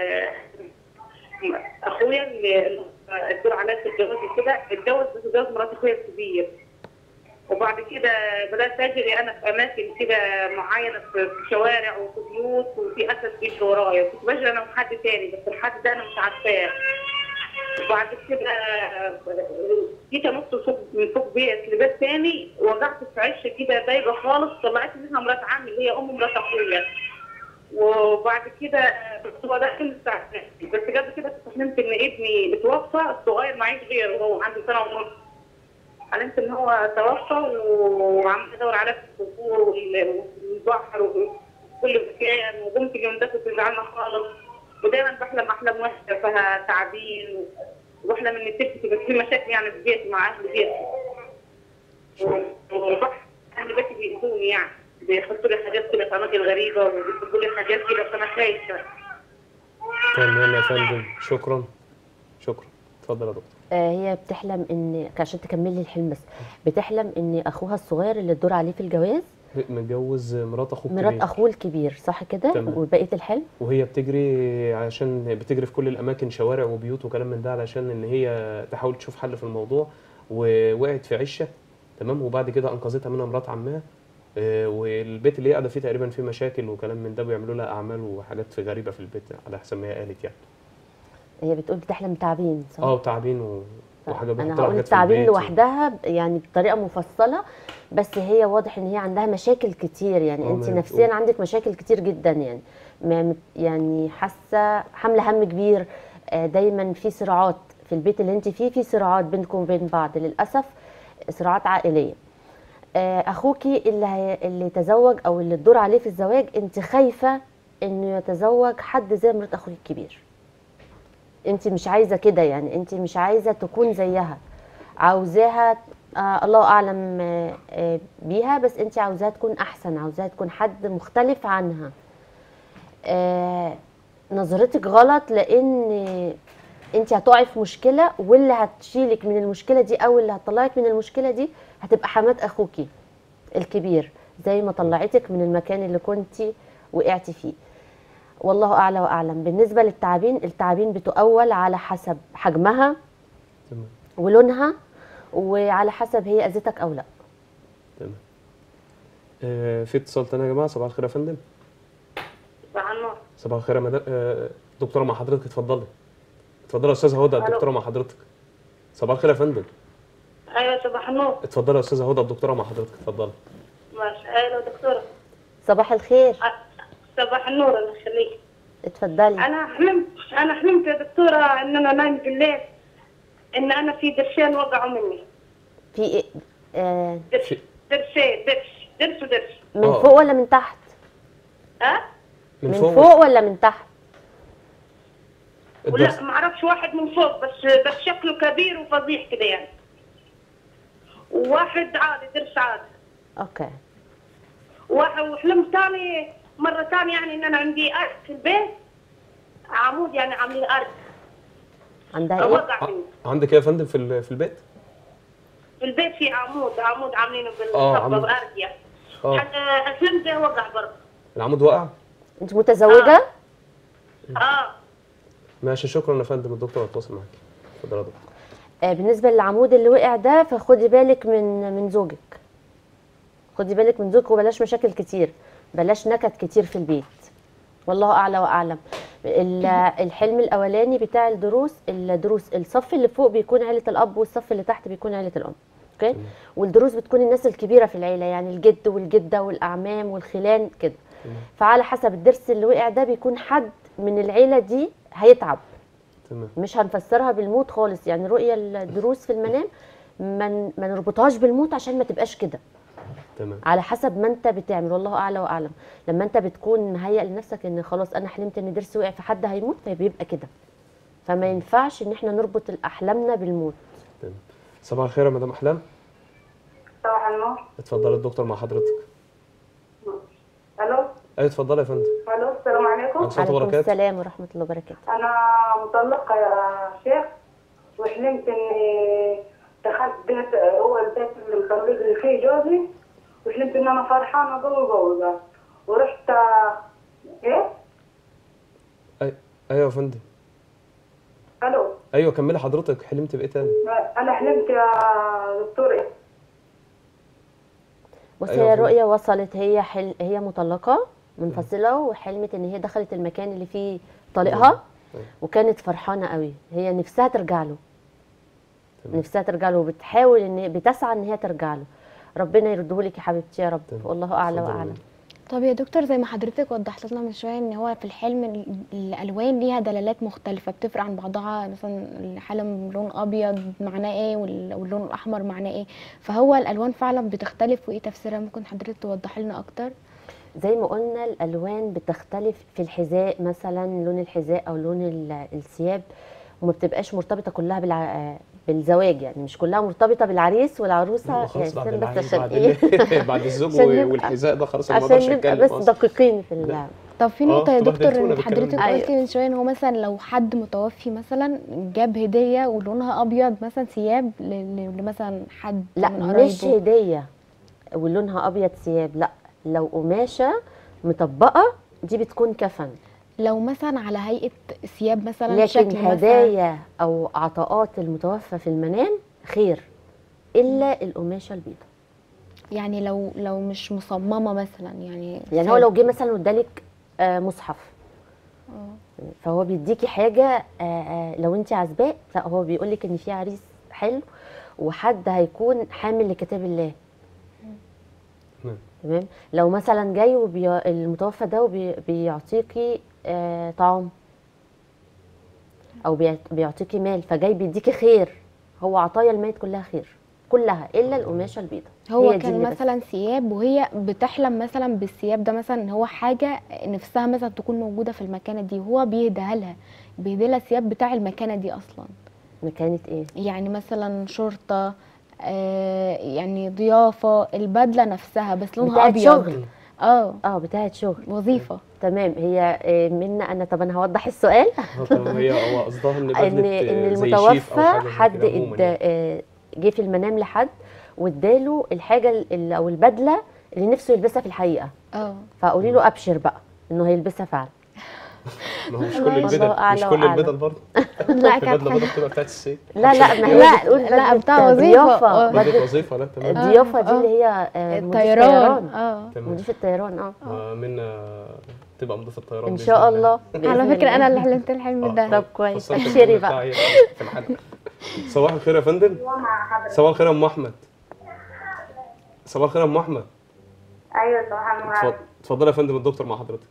اخويا اللي الدور عليا في الجواز كده اتجوز بس اتجوز مرات اخويا الكبير وبعد كده بدات اجري انا في اماكن كده معينه في في شوارع وفي بيوت وفي اسد بيجري ورايا كنت بجري انا وحد تاني بس الحد ده انا مش عارفاه وبعد كده جيت انط فوق من فوق بيت لبيت تاني وقعت في عشه كده ضايقه خالص طلعت منها مرات عمي اللي هي ام مرات اخويا وبعد كده بس هو ده كان بس قبل كده كنت حلمت ان ابني اتوفى الصغير معيش غيره هو عنده سنه ونص حلمت ان هو توفى وعم ادور عليه في الصخور وال- والبحر وكل مكان وقمت اليوم ده كنت زعلانه خالص ودايما بحلم احلام وحشه فيها تعابين وبحلم ان ست بس في مشاكل يعني في بيتي مع اهل بيتي وبحلم اهل بيتي بيأذوني يعني بيحطوا لي حاجات كده في اماكن غريبه وبيحطوا لي حاجات كده فانا خايفه تمام يا فندم شكرا شكرا اتفضل يا دكتور آه، هي بتحلم ان عشان تكملي الحلم بس بتحلم ان اخوها الصغير اللي الدور عليه في الجواز متجوز مرات اخوك مرات الكبير. اخوه الكبير صح كده تمام. وبقيه الحلم وهي بتجري عشان بتجري في كل الاماكن شوارع وبيوت وكلام من ده علشان ان هي تحاول تشوف حل في الموضوع ووقعت في عشه تمام وبعد كده انقذتها منها مرات عمها آه، والبيت اللي هي قاعده فيه تقريبا فيه مشاكل وكلام من ده بيعملوا لها اعمال وحاجات في غريبه في البيت على حسب ما هي قالت يعني هي بتقول بتحلم تعابين صح اه وتعابين و... وحاجه انا بيحطوا لها هقول حاجات في التعابين البيت و- لوحدها ب- يعني بطريقه مفصله بس هي واضح ان هي عندها مشاكل كتير يعني اه، انت ما هي نفسيا بتقول. عندك مشاكل كتير جدا يعني ما مت- يعني حاسه حامله هم كبير آه، دايما في صراعات في البيت اللي انت فيه في صراعات بينكم وبين بعض للاسف صراعات عائليه آه، اخوكي اللي هي اللي تزوج او اللي تدور عليه في الزواج انت خايفه انه يتزوج حد زي مرات اخوك الكبير انت مش عايزه كده يعني انت مش عايزه تكون زيها عاوزاها آه الله اعلم آه آه بيها بس انت عاوزاها تكون احسن عاوزاها تكون حد مختلف عنها آه نظرتك غلط لان انت هتقعي في مشكله واللي هتشيلك من المشكله دي او اللي هتطلعك من المشكله دي هتبقى حمات اخوكي الكبير زي ما طلعتك من المكان اللي كنتي وقعتي فيه والله اعلى واعلم بالنسبه للتعابين التعابين بتؤول على حسب حجمها تمام ولونها وعلى حسب هي اذتك او لا تمام آه، في اتصال تاني يا جماعه صباح الخير يا فندم صباح النور صباح الخير يا مدام آه، دكتوره مع حضرتك اتفضلي اتفضلي يا استاذه هدى ألو. الدكتوره مع حضرتك صباح الخير يا فندم ايوه صباح النور اتفضلي يا استاذه هدى الدكتوره مع حضرتك اتفضلي ماشي ايوه دكتوره صباح الخير أ- صباح النور الله يخليك اتفضلي انا حلمت انا حلمت يا دكتوره ان انا نايم بالليل ان انا في درشين وقعوا مني في ايه آه درش في- درشين درش درس ودرش من آه. فوق ولا من تحت ها من, من فوق, فوق ولا من تحت الدرس ولا ما اعرفش واحد من فوق بس بس شكله كبير وفظيع كده يعني وواحد عادي درس عادي اوكي واحد وحلمت ثاني مرة ثانية يعني ان انا عندي ارض في البيت عمود يعني عاملين ارض عندها ايه وقع مني عندك ايه يا فندم في ال- في البيت في البيت في عمود عمود عاملينه آه، بالصبة عمود. بارض يعني اه حتى حلمت ده وقع برضه العمود وقع انت متزوجه اه ماشي شكرا يا فندم الدكتور هتواصل معاك اتفضل يا دكتور آه بالنسبه للعمود اللي وقع ده فخدي بالك من من زوجك خدي بالك من زوجك وبلاش مشاكل كتير بلاش نكد كتير في البيت والله اعلى واعلم ال- الحلم الاولاني بتاع الدروس الدروس الصف اللي فوق بيكون عيله الاب والصف اللي تحت بيكون عيله الام اوكي والدروس بتكون الناس الكبيره في العيله يعني الجد والجده والاعمام والخلان كده فعلى حسب الدرس اللي وقع ده بيكون حد من العيله دي هيتعب تمام مش هنفسرها بالموت خالص يعني رؤية الدروس في المنام ما ن- ما نربطهاش بالموت عشان ما تبقاش كده تمام على حسب ما انت بتعمل والله اعلى واعلم لما انت بتكون مهيئ لنفسك ان خلاص انا حلمت ان ضرسي وقع في حد هيموت فبيبقى كده فما ينفعش ان احنا نربط احلامنا بالموت تمام صباح الخير يا مدام احلام صباح النور اتفضل الدكتور مع حضرتك ايوه اتفضلي يا فندم الو السلام عليكم عليكم السلام عليكم وبركاته السلام ورحمه الله وبركاته انا مطلقه يا شيخ وحلمت اني دخلت بيت هو البيت اللي مطلقني فيه جوزي وحلمت ان انا فرحانه قوي قوي ورحت ايه أي- ايوه يا فندم الو ايوه كملي حضرتك حلمت بايه تاني انا حلمت يا دكتور إيه؟ بص أيوة هي فهمت. رؤية وصلت هي حل... هي مطلقة منفصلة وحلمت ان هي دخلت المكان اللي فيه طليقها أيوة. وكانت فرحانة قوي هي نفسها ترجع له تمام. نفسها ترجع له وبتحاول ان هي بتسعى ان هي ترجع له ربنا يردهولك يا حبيبتي يا رب تمام. والله اعلى اتفضل يا واعلم فندم. طب يا دكتور زي ما حضرتك وضحت لنا من شويه ان هو في الحلم ال- الالوان ليها دلالات مختلفه بتفرق عن بعضها مثلا الحلم لون ابيض معناه ايه وال- واللون الاحمر معناه ايه فهو الالوان فعلا بتختلف وايه تفسيرها ممكن حضرتك توضح لنا اكتر زي ما قلنا الالوان بتختلف في الحذاء مثلا لون الحذاء او لون ال- الثياب وما بتبقاش مرتبطه كلها بالع... بالزواج يعني مش كلها مرتبطه بالعريس والعروسه لا، خلاص بعد استنى بس العيد عشان بعد ايه ال- بعد الزوج عشان نبقى- والحذاء ده خلاص أنا ما اقدرش عشان نبقى اتكلم بس أصلاً. دقيقين في اللعب طب في آه، نقطة يا انتوا دكتور بهدلتونا إن بالكلام حضرتك ده. قلتي من شوية ان هو مثلا لو حد متوفي مثلا جاب هدية ولونها ابيض مثلا ثياب ل- ل- لمثلا حد لا من مش قرايبه هديه ولونها ابيض ثياب لا لو قماشه مطبقه دي بتكون كفن لو مثلا على هيئة ثياب مثلا لكن شكل مثلا هدايا او عطاءات المتوفى في المنام خير الا القماشه البيضاء يعني لو لو مش مصممة مثلا يعني يعني هو لو جه مثلا وادالك آه، مصحف فهو بيديكي حاجه آه، آه، لو انت عازباه لا هو بيقول لك ان في عريس حلو وحد هيكون حامل لكتاب الله تمام. تمام لو مثلا جاي وبي... المتوفى ده وبيعطيكي آه طعام او بيع- بيعطيكي مال فجاي بيديكي خير هو عطايا الميت كلها خير كلها الا القماشه البيضاء هو هي دي كان اللي بس. مثلا ثياب وهي بتحلم مثلا بالثياب ده مثلا ان هو حاجة نفسها مثلا تكون موجودة في المكانة دي وهو بيهديها لها بيهدي لها الثياب بتاع المكانة دي اصلا مكانه ايه يعني مثلا شرطة آه يعني ضيافة البدلة نفسها بس لونها بتاعت ابيض شغل اه اه بتاعت شغل وظيفة تمام هي آه، منا انا طب انا هوضح السؤال آه، طب هي هو قصدها ان ان بدله ان زي شيف أو المتوفى حاجة زي حد كده عموماً اد- يعني. آه، جه في المنام لحد واداله الحاجه ال- او البدله اللي نفسه يلبسها في الحقيقه اه فقولي له ابشر بقى انه هيلبسها فعلا ما هو مش الله كل البدل الله مش أعلى كل وأعلم. البدل برضه لا في كانت بدله حاجة- بدل بتبقى بتاعت الست لا لا ما هي لا، بتقول لا، بدلة بتاع وظيفة. ضيافة آه. بدله بدلة وظيفه لا تمام الضيافة دي آه. اللي هي آه، مضيف الطيران طيران اه تمام مضيف الطيران اه آه، منا تبقى مضيف الطيران ان بإذن شاء الله على بإذن فكرة انا الله. اللي حلمت الحلم آه، ده طب كويس. فسرت ابشري الجملة بقى. بتاعي في الحلقه صباح الخير يا فندم مع حضرتك صباح الخير يا ام احمد صباح الخير يا ام احمد ايوه صباح النور اتفضل- اتفضلي يا فندم الدكتور مع حضرتك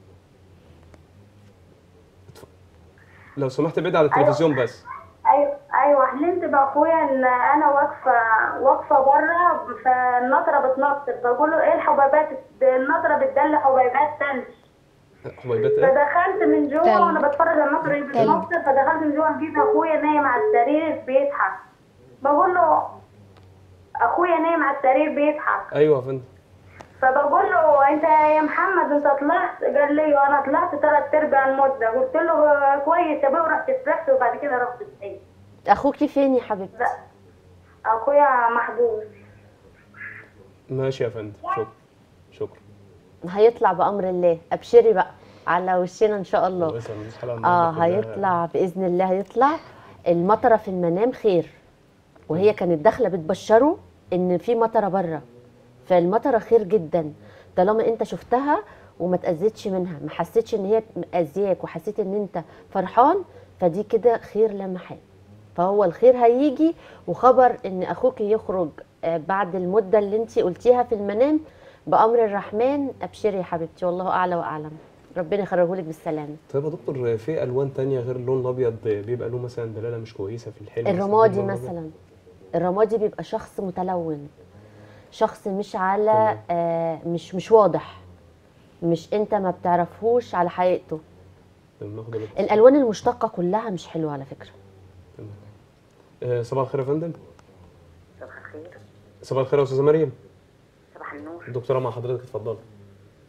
اتف- لو سمحت ابعد عن التلفزيون بس ايوه ايوه حلمت باخويا ان انا واقفه واقفه بره فالنطره بتنطر بقول له ايه الحبيبات النطره بتدل حبيبات ثلج حبيبات ايه فدخلت من جوه تلج. وانا بتفرج على النطر بتنطر فدخلت من جوه لقيت اخويا نايم على السرير بيضحك بقول له اخويا نايم على السرير بيضحك ايوه يا فندم فبقول له انت يا محمد انت طلعت قال لي انا طلعت ثلاث ارباع المده قلت له كويس يا بيه ورحت فرحت وبعد كده رحت صحيت اخوكي فين يا حبيبتي لا اخويا محبوس ماشي يا فندم شكرا شكرا هيطلع بامر الله ابشري بقى على وشنا ان شاء الله كويس، أنا مش حلقة اه النهاردة كلها. هيطلع باذن الله هيطلع المطره في المنام خير وهي كانت داخله بتبشره ان في مطره بره فالمطره خير جدا طالما انت شفتها وما تاذيتش منها ما حسيتش ان هي مأذياك وحسيت ان انت فرحان فدي كده خير لا محال فهو الخير هيجي وخبر ان اخوك يخرج آه، بعد المده اللي انت قلتيها في المنام بامر الرحمن ابشري يا حبيبتي والله اعلى واعلم ربنا يخرجه لك بالسلامه طيب يا دكتور في الوان تانية غير اللون الابيض بيبقى له مثلا دلاله مش كويسه في الحلم الرمادي اللون الأبيض؟ مثلا الرمادي بيبقى شخص متلون شخص مش على آه مش مش واضح مش انت ما بتعرفهوش على حقيقته طيب ناخد الاتصال. الالوان المشتقه كلها مش حلوه على فكره آه، صباح الخير يا فندم صباح الخير صباح الخير يا استاذه مريم صباح النور الدكتوره مع حضرتك اتفضلي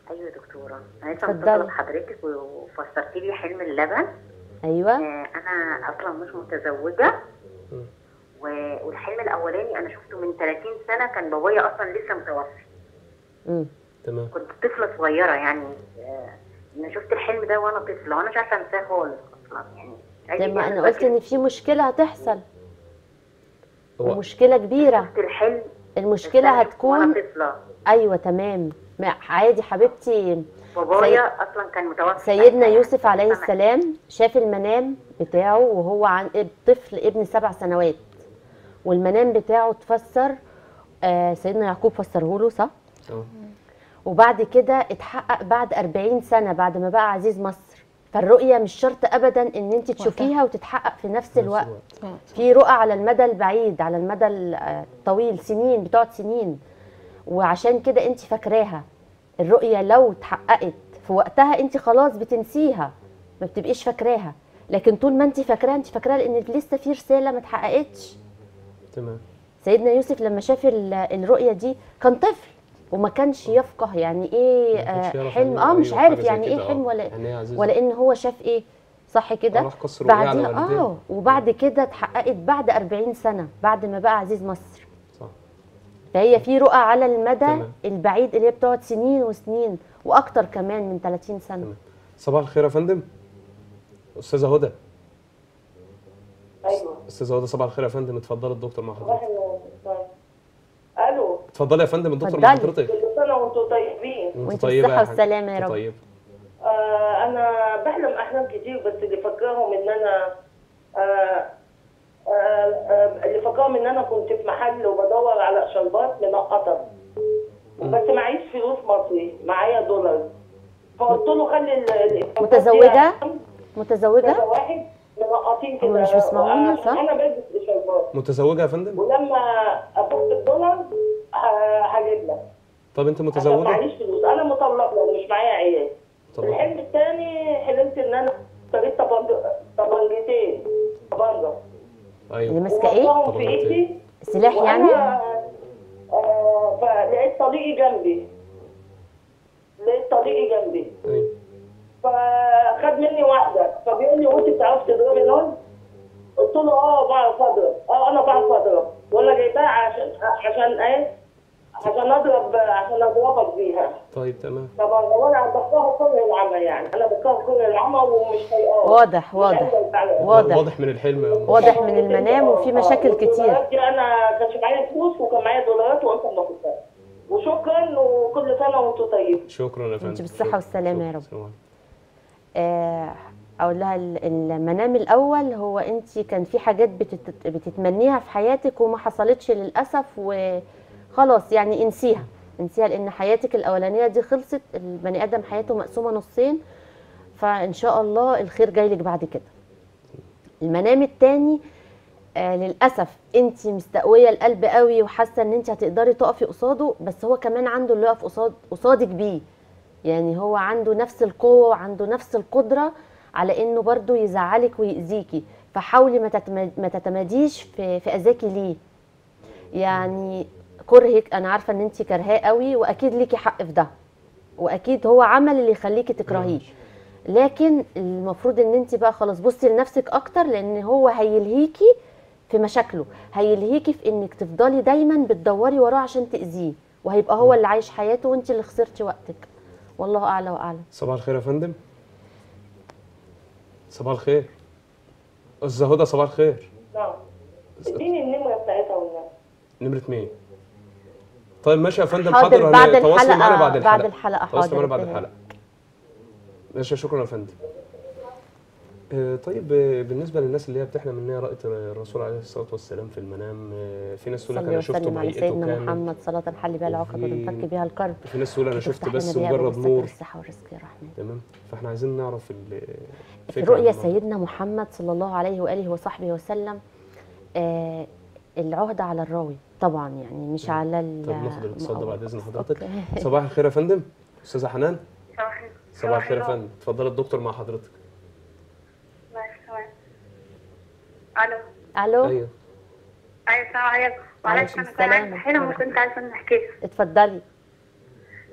ايوه يا دكتوره انا لسه اتفضلي. متصله بحضرتك وفسرتي لي حلم اللبن ايوه آه، انا اصلا مش متزوجه مم. و- والحلم الاولاني انا شفته من 30 سنه كان بابايا اصلا لسه متوفي مم. تمام كنت طفله صغيره يعني آه، انا شفت الحلم ده وانا طفله وانا مش عارفه انساه خالص اصلا يعني عادي لما يعني انا قلت فاكر- ان في مشكله هتحصل هو ومشكله كبيره شفت الحلم المشكله بس أنا شفته هتكون وانا طفله ايوه تمام ما- عادي حبيبتي بابايا اصلا كان متوفي سيدنا ساعتها يوسف عليه سنة. السلام شاف المنام بتاعه وهو عن اب- طفل ابن سبع سنوات والمنام بتاعه اتفسر آه سيدنا يعقوب فسره له صح اه وبعد كده اتحقق بعد 40 سنة بعد ما بقى عزيز مصر فالرؤية مش شرط أبدا إن أنت تشوفيها وتتحقق في نفس الوقت في رؤى على المدى البعيد على المدى الطويل سنين بتقعد سنين وعشان كده انت فاكراها الرؤية لو اتحققت في وقتها انت خلاص بتنسيها ما بتبقيش فاكراها لكن طول ما انت فاكراها انت فاكراها لان لسه في رسالة ما اتحققتش تمام سيدنا يوسف لما شاف ال- الرؤية دي كان طفل وما كانش يفقه يعني ايه ما كانش آه، يعرف حلم يعني اه مش أيوة، عارف حاجة زي يعني ايه كده، حلم آه. ولا يعني ايه عزيز ولا ان هو شاف ايه صح كده آه، راح قص رؤية على بعدين والديه. اه وبعد كده اتحققت بعد 40 سنة بعد ما بقى عزيز مصر صح فهي في رؤى على المدى تمام. البعيد اللي هي بتقعد سنين وسنين واكتر كمان من 30 سنة تمام. صباح الخير يا فندم استاذه هدى ايوه استاذه هدى صباح الخير يا فندم اتفضلي الدكتور مع حضرتك الو اتفضلي يا فندم الدكتور مع اتفضلي. حضرتك كل سنه وانتم طيبين وانت طيبة بالصحة يا حاج. والسلامة يا انت رب. طيب آه انا بحلم احلام كتير بس اللي فاكراهم ان انا آه آه آه اللي فاكراهم ان انا كنت في محل وبدور على شربات منقطه بس معيش فلوس مصري معايا دولار فقلت له خلي ال- ال- متزوجة؟ كذا متزوجة واحد منقطين كده هم مش بيسمعونا، آه، صح؟ انا بلبس شربات متزوجه يا فندم ولما افك الدولار ه- هجيب لك طب انت عشان متزوجه معيش فلوس انا مطلقه مش معايا عيال طب الحلم الثاني حلمت ان انا اشتريت طبنج- طبنجتين طبنجه اللي ايوه ماسكة ايه ووضعهم في طبنجتين. ايدي سلاح يعني وانا آه فلقيت طليقي جنبي لقيت طليقي جنبي ايوه فخد مني واحده فبيقول لي وانت بتعرفي تضربي نار؟ قلت له اه بعرف اضرب اه انا بعرف اضرب ولا جايباها عشان عشان ايه؟ عشان اضرب عشان اضربك بيها طيب تمام طبعا هو انا بكره كره العمى يعني انا بكره كره العمى ومش طايقاه واضح مش واضح قادرة فعلاً. واضح واضح من الحلم يا أم. واضح من المنام وفي مشاكل كتير والدولارات دي انا كانش معايا فلوس وكان معايا دولارات وانت ما كنتش وشكرا وكل سنه وانتم طيبين شكرا يا فندم بالصحة شكراً. والسلامة يا شكراً. رب. السلام عليكم. آه، اقول لها ال- المنام الاول هو انت كان في حاجات بتت- بتتمنيها في حياتك وما حصلتش للاسف وخلاص يعني انسيها انسيها لان حياتك الاولانيه دي خلصت البني ادم حياته مقسومه نصين فان شاء الله الخير جاي لك بعد كده المنام التاني آه للاسف انت مستقويه القلب قوي وحاسه ان انت هتقدري تقفي قصاده بس هو كمان عنده اللي يقف قصاد قصادك بيه يعني هو عنده نفس القوة وعنده نفس القدرة على انه برضو يزعلك ويأذيكي فحاولي ما تتم- ما تتماديش في في اذاكي ليه يعني كرهك انا عارفة ان انت كرهاه قوي واكيد ليكي حق في ده واكيد هو عمل اللي يخليكي تكرهيه لكن المفروض ان انت بقى خلاص بصي لنفسك اكتر لان هو هيلهيكي في مشاكله هيلهيكي في انك تفضلي دايما بتدوري وراه عشان تاذيه وهيبقى هو اللي عايش حياته وانت اللي خسرتي وقتك والله اعلى واعلم صباح الخير يا فندم صباح الخير استاذه هدى صباح الخير نعم اديني النمره بتاعتها والنبي نمرة مين؟ طيب ماشي يا فندم حاضر، حاضر بعد هن- تواصلي معانا الحلقة- بعد الحلقة بعد الحلقة، تواصلي حاضر، معانا بعد تمام. الحلقة ماشي شكرا يا فندم آه، طيب آه، بالنسبة للناس اللي هي بتحلم ان هي رأت الرسول عليه الصلاة والسلام في المنام آه، في ناس تقول لك صلي انا شفته وسلم على بهيئته سيدنا كامل محمد صلاة حل بها العقد وفي- ونفك بها الكرب وفي ناس تقول انا شفت وتفتح بس لنا بها مجرد بالستر نور والصحة والرزق يا رحمن تمام فاحنا عايزين نعرف ال- في الفكرة رؤيا عن الموضوع. سيدنا محمد صلى الله عليه واله وصحبه وسلم آه العهدة على الراوي طبعا يعني مش على ال طب ناخد الاتصال ده بعد اذن حضرتك أوكي. صباح الخير يا فندم استاذة حنان صباح الخير. صباح الخير يا النور. فندم اتفضل الدكتور مع حضرتك ماشي تمام الو الو ايوه ايوه السلام عليكم وعليكم معلش انا كان عندي السلام. حلم وكنت عايزه نحكيها اتفضلي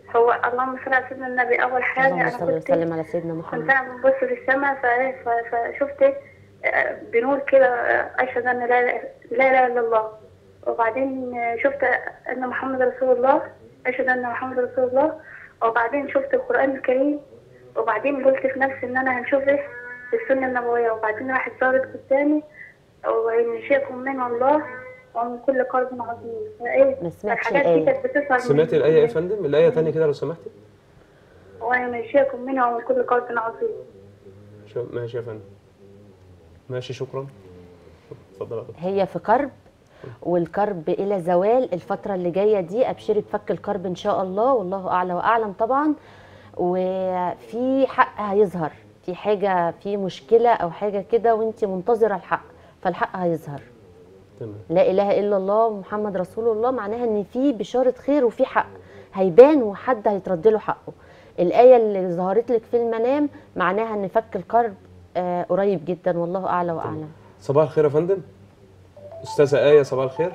هو اللهم صل على سيدنا النبي اول حاجه اللهم انا صل كنت وسلم على سيدنا كنت محمد انا ببص للسماء ف- ف- فشفت آه، بنور كده آه، اشهد ان لا لا اله الا الله وبعدين آه، شفت ان محمد رسول الله اشهد ان محمد رسول الله وبعدين شفت القران الكريم وبعدين قلت في نفسي ان انا هنشوف في السنه النبويه وبعدين راحت ظهرت قدامي وان شئكم من الله ومن كل قلب عظيم فايه ما سمعتش الحاجات دي الآية. كانت بتظهر من- سمعتي الايه يا فندم الايه تاني كده لو سمحتي وان ينشئكم منها ومن كل قلب عظيم شو- ماشي يا فندم ماشي شكرا اتفضل يا دكتور. هي في كرب والكرب الى زوال الفتره اللي جايه دي ابشري بفك الكرب ان شاء الله والله اعلى واعلم طبعا وفي حق هيظهر في حاجه في مشكله او حاجه كده وانت منتظره الحق فالحق هيظهر تمام لا اله الا الله محمد رسول الله معناها ان في بشاره خير وفي حق هيبان وحد هيترد له حقه الايه اللي ظهرت لك في المنام معناها ان فك الكرب آه قريب جدا والله اعلى واعلم صباح الخير يا فندم استاذه ايه صباح الخير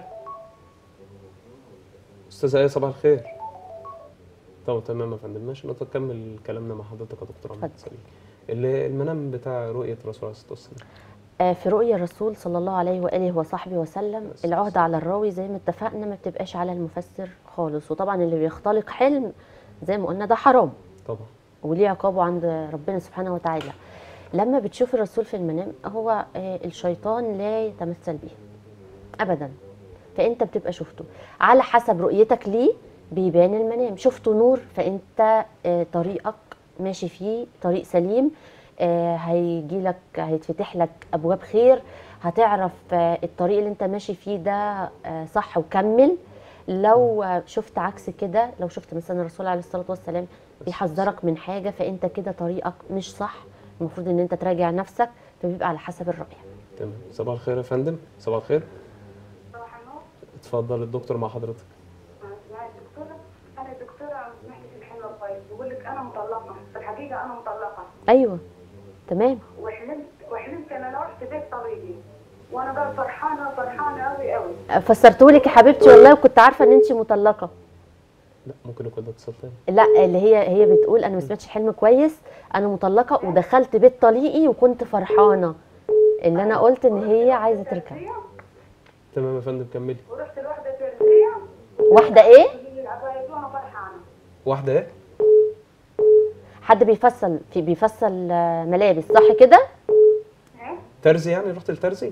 استاذه ايه صباح الخير طب تمام يا فندم ماشي نكمل كلامنا مع حضرتك يا دكتور عماد اتفضل. سليم ال- المنام بتاع رؤيه الرسول عليه الصلاه والسلام آه، في رؤيا الرسول صلى الله عليه واله وصحبه وسلم العهده على الراوي زي ما اتفقنا ما بتبقاش على المفسر خالص وطبعا اللي بيختلق حلم زي ما قلنا ده حرام طبعا وليه عقابه عند ربنا سبحانه وتعالى لما بتشوف الرسول في المنام هو آه، الشيطان لا يتمثل به ابدا فانت بتبقى شفته على حسب رؤيتك ليه بيبان المنام شفته نور فانت آه، طريقك ماشي فيه طريق سليم آه، هيجي لك هيتفتح لك ابواب خير هتعرف آه، الطريق اللي انت ماشي فيه ده آه، صح وكمل لو آه، شفت عكس كده لو شفت مثلا الرسول عليه الصلاه والسلام بيحذرك من حاجه فانت كده طريقك مش صح المفروض ان انت تراجع نفسك فبيبقى على حسب الرؤيه تمام صباح الخير يا فندم صباح الخير صباح النور اتفضل الدكتور مع حضرتك معايا الدكتورة أنا الدكتورة سمعت في الحلم كويس بقول لك أنا مطلقة في الحقيقة أنا مطلقة ايوه تمام وحلمت وحلمت إن أنا رحت بيت طريقي وأنا بقى فرحانة فرحانة أوي أوي فسرتهولك يا حبيبتي والله وكنت عارفه ان انت مطلقه لا ممكن يكون ده اتصال تاني لا اللي هي هي بتقول انا ما سمعتش حلم كويس انا مطلقه ودخلت بيت طليقي وكنت فرحانه اللي انا قلت ان هي عايزه تركب تمام يا فندم كملي ورحت لواحدة ترزية واحده ايه هي العباية دي وأنا فرحانة واحده ايه حد بيفصل في بيفصل آه، ملابس صح كده إيه؟ ترزي يعني رحت لترزي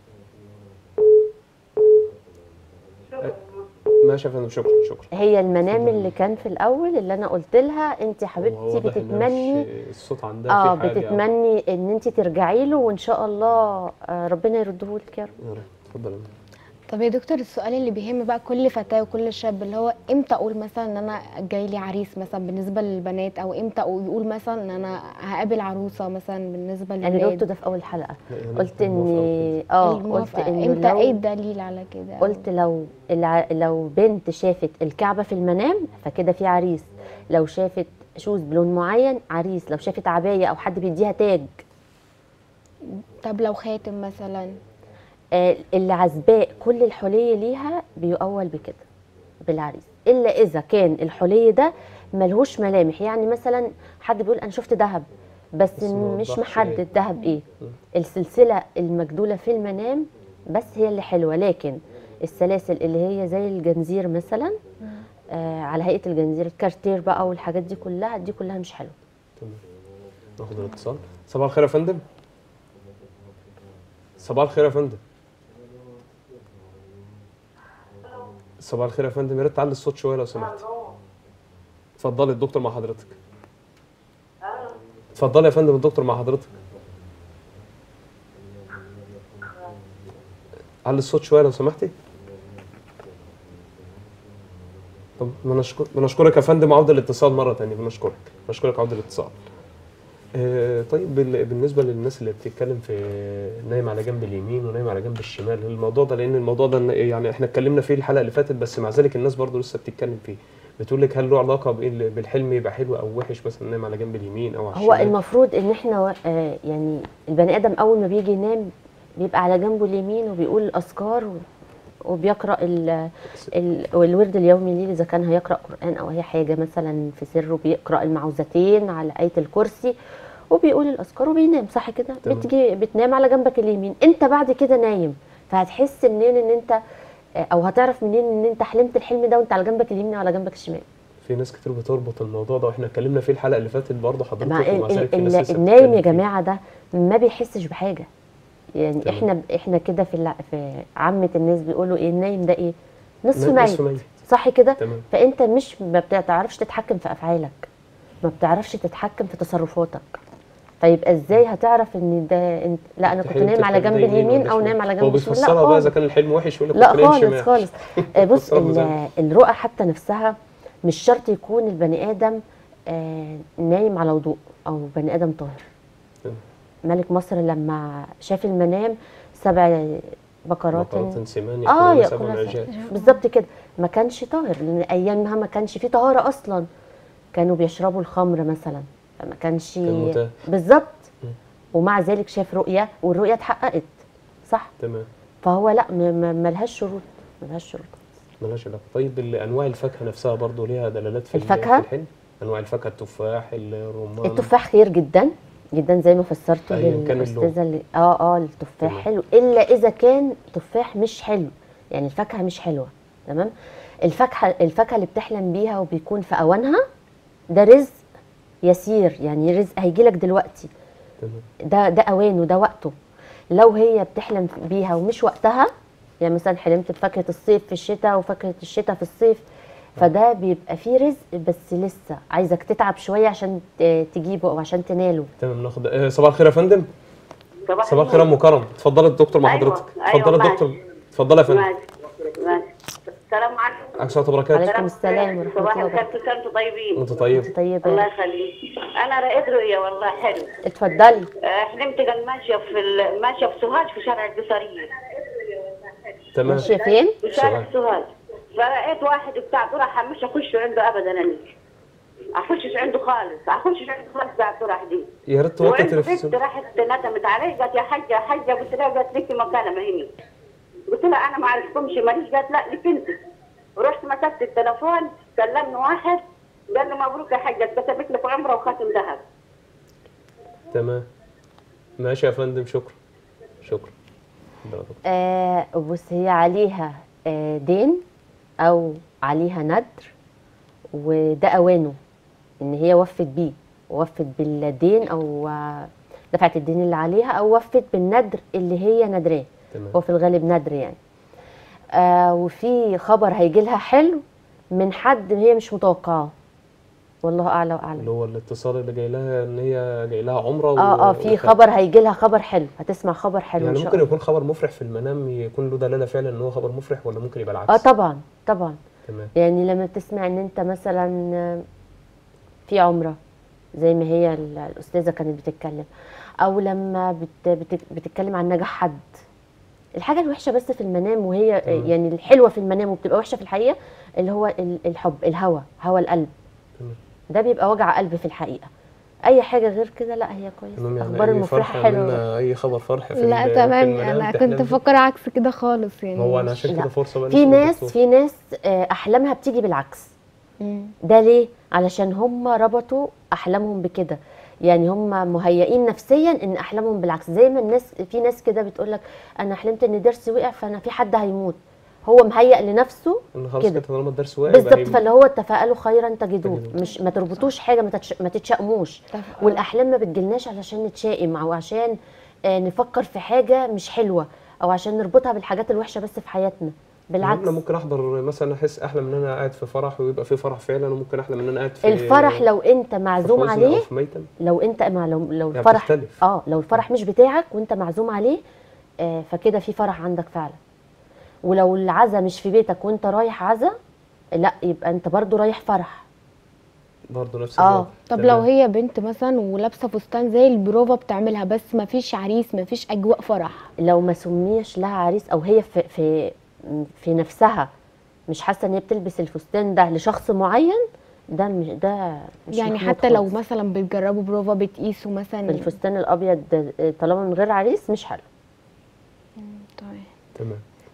شكرا ماشي يا فندم شكرا شكرا هي المنام اللي كان في الاول اللي انا قلت لها انت وهو حبيبتي واضح إنها بتتمني مش- الصوت عندها اه في حاجه بتتمني ان انت ترجعي له وان شاء الله آه، ربنا يرده لك يا رب يا رب اتفضل يا فندم. طب يا دكتور السؤال اللي بيهم بقى كل فتاة وكل شاب اللي هو امتى اقول مثلا ان انا جاي لي عريس مثلا بالنسبة للبنات او امتى أقول- يقول مثلا ان انا هقابل عروسة مثلا بالنسبة انا جاوبته للولاد ده في اول حلقه لا، يعني قلت موافقة ان وكده. اه قلت الموافقة ان امتى لو ايه الدليل على كده قلت لو الع... لو بنت شافت الكعبة في المنام فكده في عريس لو شافت شوز بلون معين عريس لو شافت عباية أو حد بيديها تاج طب لو خاتم مثلا آه، اللي عزباء كل الحلي ليها بيؤول بكده بالعريس إلا إذا كان الحلي ده ملهوش ملامح يعني مثلا حد بيقول أنا شفت ذهب بس, بس ما مش وضحش محدد إيه. ذهب إيه السلسلة المجدولة في المنام بس هي اللي حلوة لكن السلاسل اللي هي زي الجنزير مثلا آه على هيئة الجنزير الكارتير بقى والحاجات دي كلها دي كلها مش حلوة تمام ناخد الاتصال صباح الخير يا فندم صباح الخير يا فندم صباح الخير يا فندم يا ريت تعلي الصوت شويه لو سمحت اتفضلي الدكتور مع حضرتك اتفضلي يا فندم الدكتور مع حضرتك علي الصوت شويه لو سمحتي طب بنشكر بنشكرك يا فندم عودة الاتصال مرة تانية بنشكرك بنشكرك عودة الاتصال آه، طيب بال- بالنسبة للناس اللي بتتكلم في نايم على جنب اليمين ونايم على جنب الشمال الموضوع ده لأن الموضوع ده يعني احنا اتكلمنا فيه الحلقة اللي فاتت بس مع ذلك الناس برضو لسه بتتكلم فيه بتقول لك هل له علاقة بإيه- بالحلم يبقى حلو أو وحش مثلا نايم على جنب اليمين أو على هو الشمال المفروض ان احنا آه يعني البني ادم اول ما بيجي ينام بيبقى على جنبه اليمين وبيقول الاذكار و- وبيقرا ال ال الورد اليومي ليه اذا كان هيقرا قران او اي حاجه مثلا في سره بيقرا المعوذتين على ايه الكرسي وبيقول الاذكار وبينام صح كده تمام. بتجي بتنام على جنبك اليمين انت بعد كده نايم فهتحس منين ان انت او هتعرف منين ان انت حلمت الحلم ده وانت على جنبك اليمين او على جنبك الشمال في ناس كتير بتربط الموضوع ده واحنا اتكلمنا فيه الحلقه اللي فاتت برضه حضرتك مع ومع ال- ذلك في ال- ناس لسه النايم بتتكلم يا فيه. جماعه ده ما بيحسش بحاجه يعني تمام. احنا احنا كده في الع- في عامه الناس بيقولوا ايه النايم ده ايه نصف ن- ميت نصف ميت. صح كده تمام. فانت مش ما بتعرفش تتحكم في افعالك ما بتعرفش تتحكم في تصرفاتك فيبقى ازاي هتعرف ان ده انت لا انا كنت حلمت نايم على الحلم جنب ده يمين اليمين ولا او شمال؟ نايم على هو جنب الشمال بيفسرها لا بقى اذا خالص كان الحلم وحش يقول لك لا كنت نايم خالص شمال. خالص آه، بص بيفسرها إزاي؟ ال- الرؤى حتى نفسها مش شرط يكون البني ادم آه، نايم على وضوء او بني ادم طاهر تمام. ملك مصر لما شاف المنام سبع بقرات بقرات سمان اه يأكلون سبع ياكلها عجاج بالظبط كده ما كانش طاهر لان ايامها ما كانش فيه طهاره اصلا كانوا بيشربوا الخمر مثلا فما كانش كان متاح. بالظبط مم. ومع ذلك شاف رؤيه والرؤيه اتحققت صح تمام فهو لا م- م- ملهاش شروط ملهاش شروط ملهاش علاقه طيب ال- انواع الفاكهه نفسها برضه ليها دلالات في ال- الفاكهة؟ في الحلم انواع الفاكهه التفاح الرمان التفاح خير جدا جدا زي ما فسرته أيا كان للاستاذه اللي اه اه التفاح حلو الا اذا كان تفاح مش حلو يعني الفاكهه مش حلوه تمام الفاكهه الفاكهه اللي بتحلم بيها وبيكون في اوانها ده رزق يسير يعني رزق هيجي لك دلوقتي تمام ده ده اوانه ده وقته لو هي بتحلم بيها ومش وقتها يعني مثلا حلمت بفاكهه الصيف في الشتاء وفاكهه الشتاء في الصيف فده بيبقى فيه رزق بس لسه عايزك تتعب شويه عشان ت- تجيبه او عشان تناله تمام ناخد آه، صباح الخير يا فندم صباح صباح الخير يا ام كرم اتفضلي الدكتور مع أيوة، حضرتك أيوة، اتفضلي معاك. الدكتور اتفضلي يا فندم ماشي ماشي السلام عليكم عليكم السلام وبركاته عليكم السلام ورحمه صباح الله الخير وبركاته كل سنه وانتم طيبين انت طيب طيبه الله يخليك انا رأيت رؤيا والله حلو اتفضلي آه، حلمت كان ماشيه في ال- ماشيه في سوهاج في شارع القصريه تمام ماشيه فين في شارع سوهاج. سوهاج فرأيت واحد بتاع طرح مش اخش عنده ابدا انا اخشش عنده خالص اخشش عنده خالص بتاع طرح دي يا ريت توطي وعنده بنت التلفزيون راحت ندمت علي قالت يا حاجه يا حاجه قلت لها قالت لك مكانها ما هي قلت لها انا ما عرفتكمش ماليش قالت لا لك انت ورحت مسكت التليفون كلمني واحد قال لي مبروك يا حاجه كتبت لك عمره وخاتم ذهب تمام ماشي يا فندم شكرا شكرا اتفضل يا دكتور. آه بص هي عليها آه دين او عليها ندر وده اوانه ان هي وفت بيه وفت بالدين او آه، دفعت الدين اللي عليها او وفت بالندر اللي هي ندراه تمام هو في الغالب ندر يعني آه وفي خبر هيجي لها حلو من حد هي مش متوقعاه والله اعلى واعلم اللي هو الاتصال اللي جاي لها ان هي جاي لها عمره و- اه اه في وخ- خبر هيجي لها خبر حلو هتسمع خبر حلو يعني ان شاء ممكن الله يكون خبر مفرح في المنام يكون له دلاله فعلا ان هو خبر مفرح ولا ممكن يبقى العكس اه طبعا طبعا تمام يعني لما بتسمع ان انت مثلا في عمره زي ما هي ال- الاستاذه كانت بتتكلم او لما بت بت بتتكلم عن نجاح حد الحاجه الوحشه بس في المنام وهي تمام. يعني الحلوه في المنام وبتبقى وحشه في الحقيقه اللي هو ال- الحب الهوى هوى القلب تمام ده بيبقى وجع قلب في الحقيقه اي حاجه غير كده لا هي كويسه تمام يعني اخبار أي المفرحه فرحة حلوه منا اي خبر فرح في ال- لا في تمام المنام انا تحلم كنت بيه. بفكر عكس كده خالص يعني هو انا مش- عشان لا. كده فرصه بقى في نسأل ناس الدكتور. في ناس آه، احلامها بتيجي بالعكس مم. ده ليه؟ علشان هم ربطوا احلامهم بكده يعني هم مهيئين نفسيا ان احلامهم بالعكس زي ما الناس في ناس كده بتقول لك انا حلمت ان درسي وقع فانا في حد هيموت هو مهيئ لنفسه ان خلاص كده. كده طالما الدرس واقع يبقى بالظبط هي- فاللي هو تفاءلوا خيرا تجدوه تجدوه. مش ما تربطوش حاجه ما, تتش... ما تتشائموش تف- والاحلام ما بتجيلناش علشان نتشائم او عشان آه، نفكر في حاجه مش حلوه او عشان نربطها بالحاجات الوحشه بس في حياتنا بالعكس انا ممكن احضر مثلا احس احلم ان انا قاعد في فرح ويبقى في فرح فعلا وممكن احلم ان انا قاعد في الفرح لو انت في معزوم حزن عليه او في ميتم لو انت مع لو لو يعني الفرح بتختلف. اه لو الفرح مش بتاعك وانت معزوم عليه آه فكده في فرح عندك فعلا ولو العزا مش في بيتك وانت رايح عزا لا يبقى انت برضو رايح فرح برضه نفس آه. الوضع. طب تمام. لو هي بنت مثلا ولابسه فستان زي البروفا بتعملها بس ما فيش عريس ما فيش اجواء فرح لو ما سميش لها عريس او هي في في في نفسها مش حاسه ان هي بتلبس الفستان ده لشخص معين ده مش ده مش يعني محمود حتى لو خالص. مثلا بتجربوا بروفا بتقيسوا مثلا الفستان الابيض ده، آه، طالما من غير عريس مش حلو طيب تمام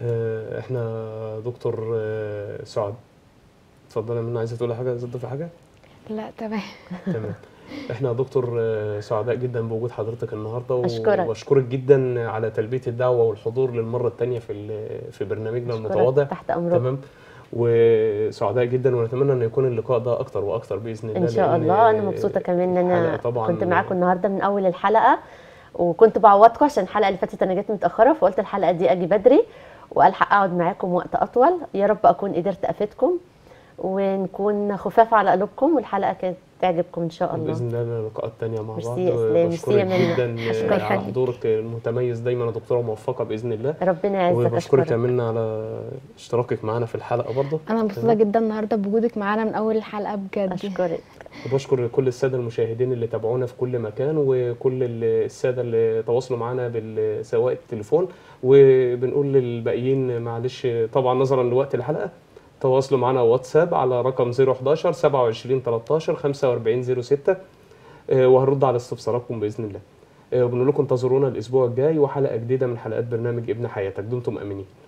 آه، احنا دكتور آه، سعاد اتفضلي يا منى عايزه تقولي حاجه عايزه تضيفي حاجه لا تمام تمام احنا يا دكتور آه، سعداء جدا بوجود حضرتك النهارده و- أشكرك. واشكرك جدا على تلبيه الدعوه والحضور للمره الثانيه في ال- في برنامجنا أشكرك. المتواضع تحت امرك تمام وسعداء جدا ونتمنى ان يكون اللقاء ده اكتر واكتر باذن الله ان شاء لأن الله انا مبسوطه كمان ان انا الحلقة طبعا كنت معاكم النهارده من اول الحلقه وكنت بعوضكم عشان الحلقه اللي فاتت انا جيت متاخره فقلت الحلقه دي اجي بدري والحق اقعد معاكم وقت اطول يا رب اكون قدرت افيدكم ونكون خفاف على قلوبكم والحلقه كانت تعجبكم ان شاء الله باذن الله لقاءات تانية مع ميرسي بعض يا إسلام، ميرسي بشكرك يا منى. جدا أشكرك على حبيبي. حضورك المتميز دايما يا دكتوره موفقه باذن الله ربنا يعزك وبشكرك يا اشكرك منى على اشتراكك معانا في الحلقه برضه انا مبسوطه تمام. جدا النهارده بوجودك معانا من اول الحلقه بجد اشكرك وبشكر كل الساده المشاهدين اللي تابعونا في كل مكان وكل ال- الساده اللي تواصلوا معانا بال- سواء التليفون وبنقول للباقيين معلش طبعا نظرا لوقت الحلقه تواصلوا معنا واتساب على رقم 011 27 13 45 06 آه، وهنرد على استفساراتكم باذن الله آه، وبنقول لكم انتظرونا الاسبوع الجاي وحلقه جديده من حلقات برنامج ابن حياتك دمتم امنين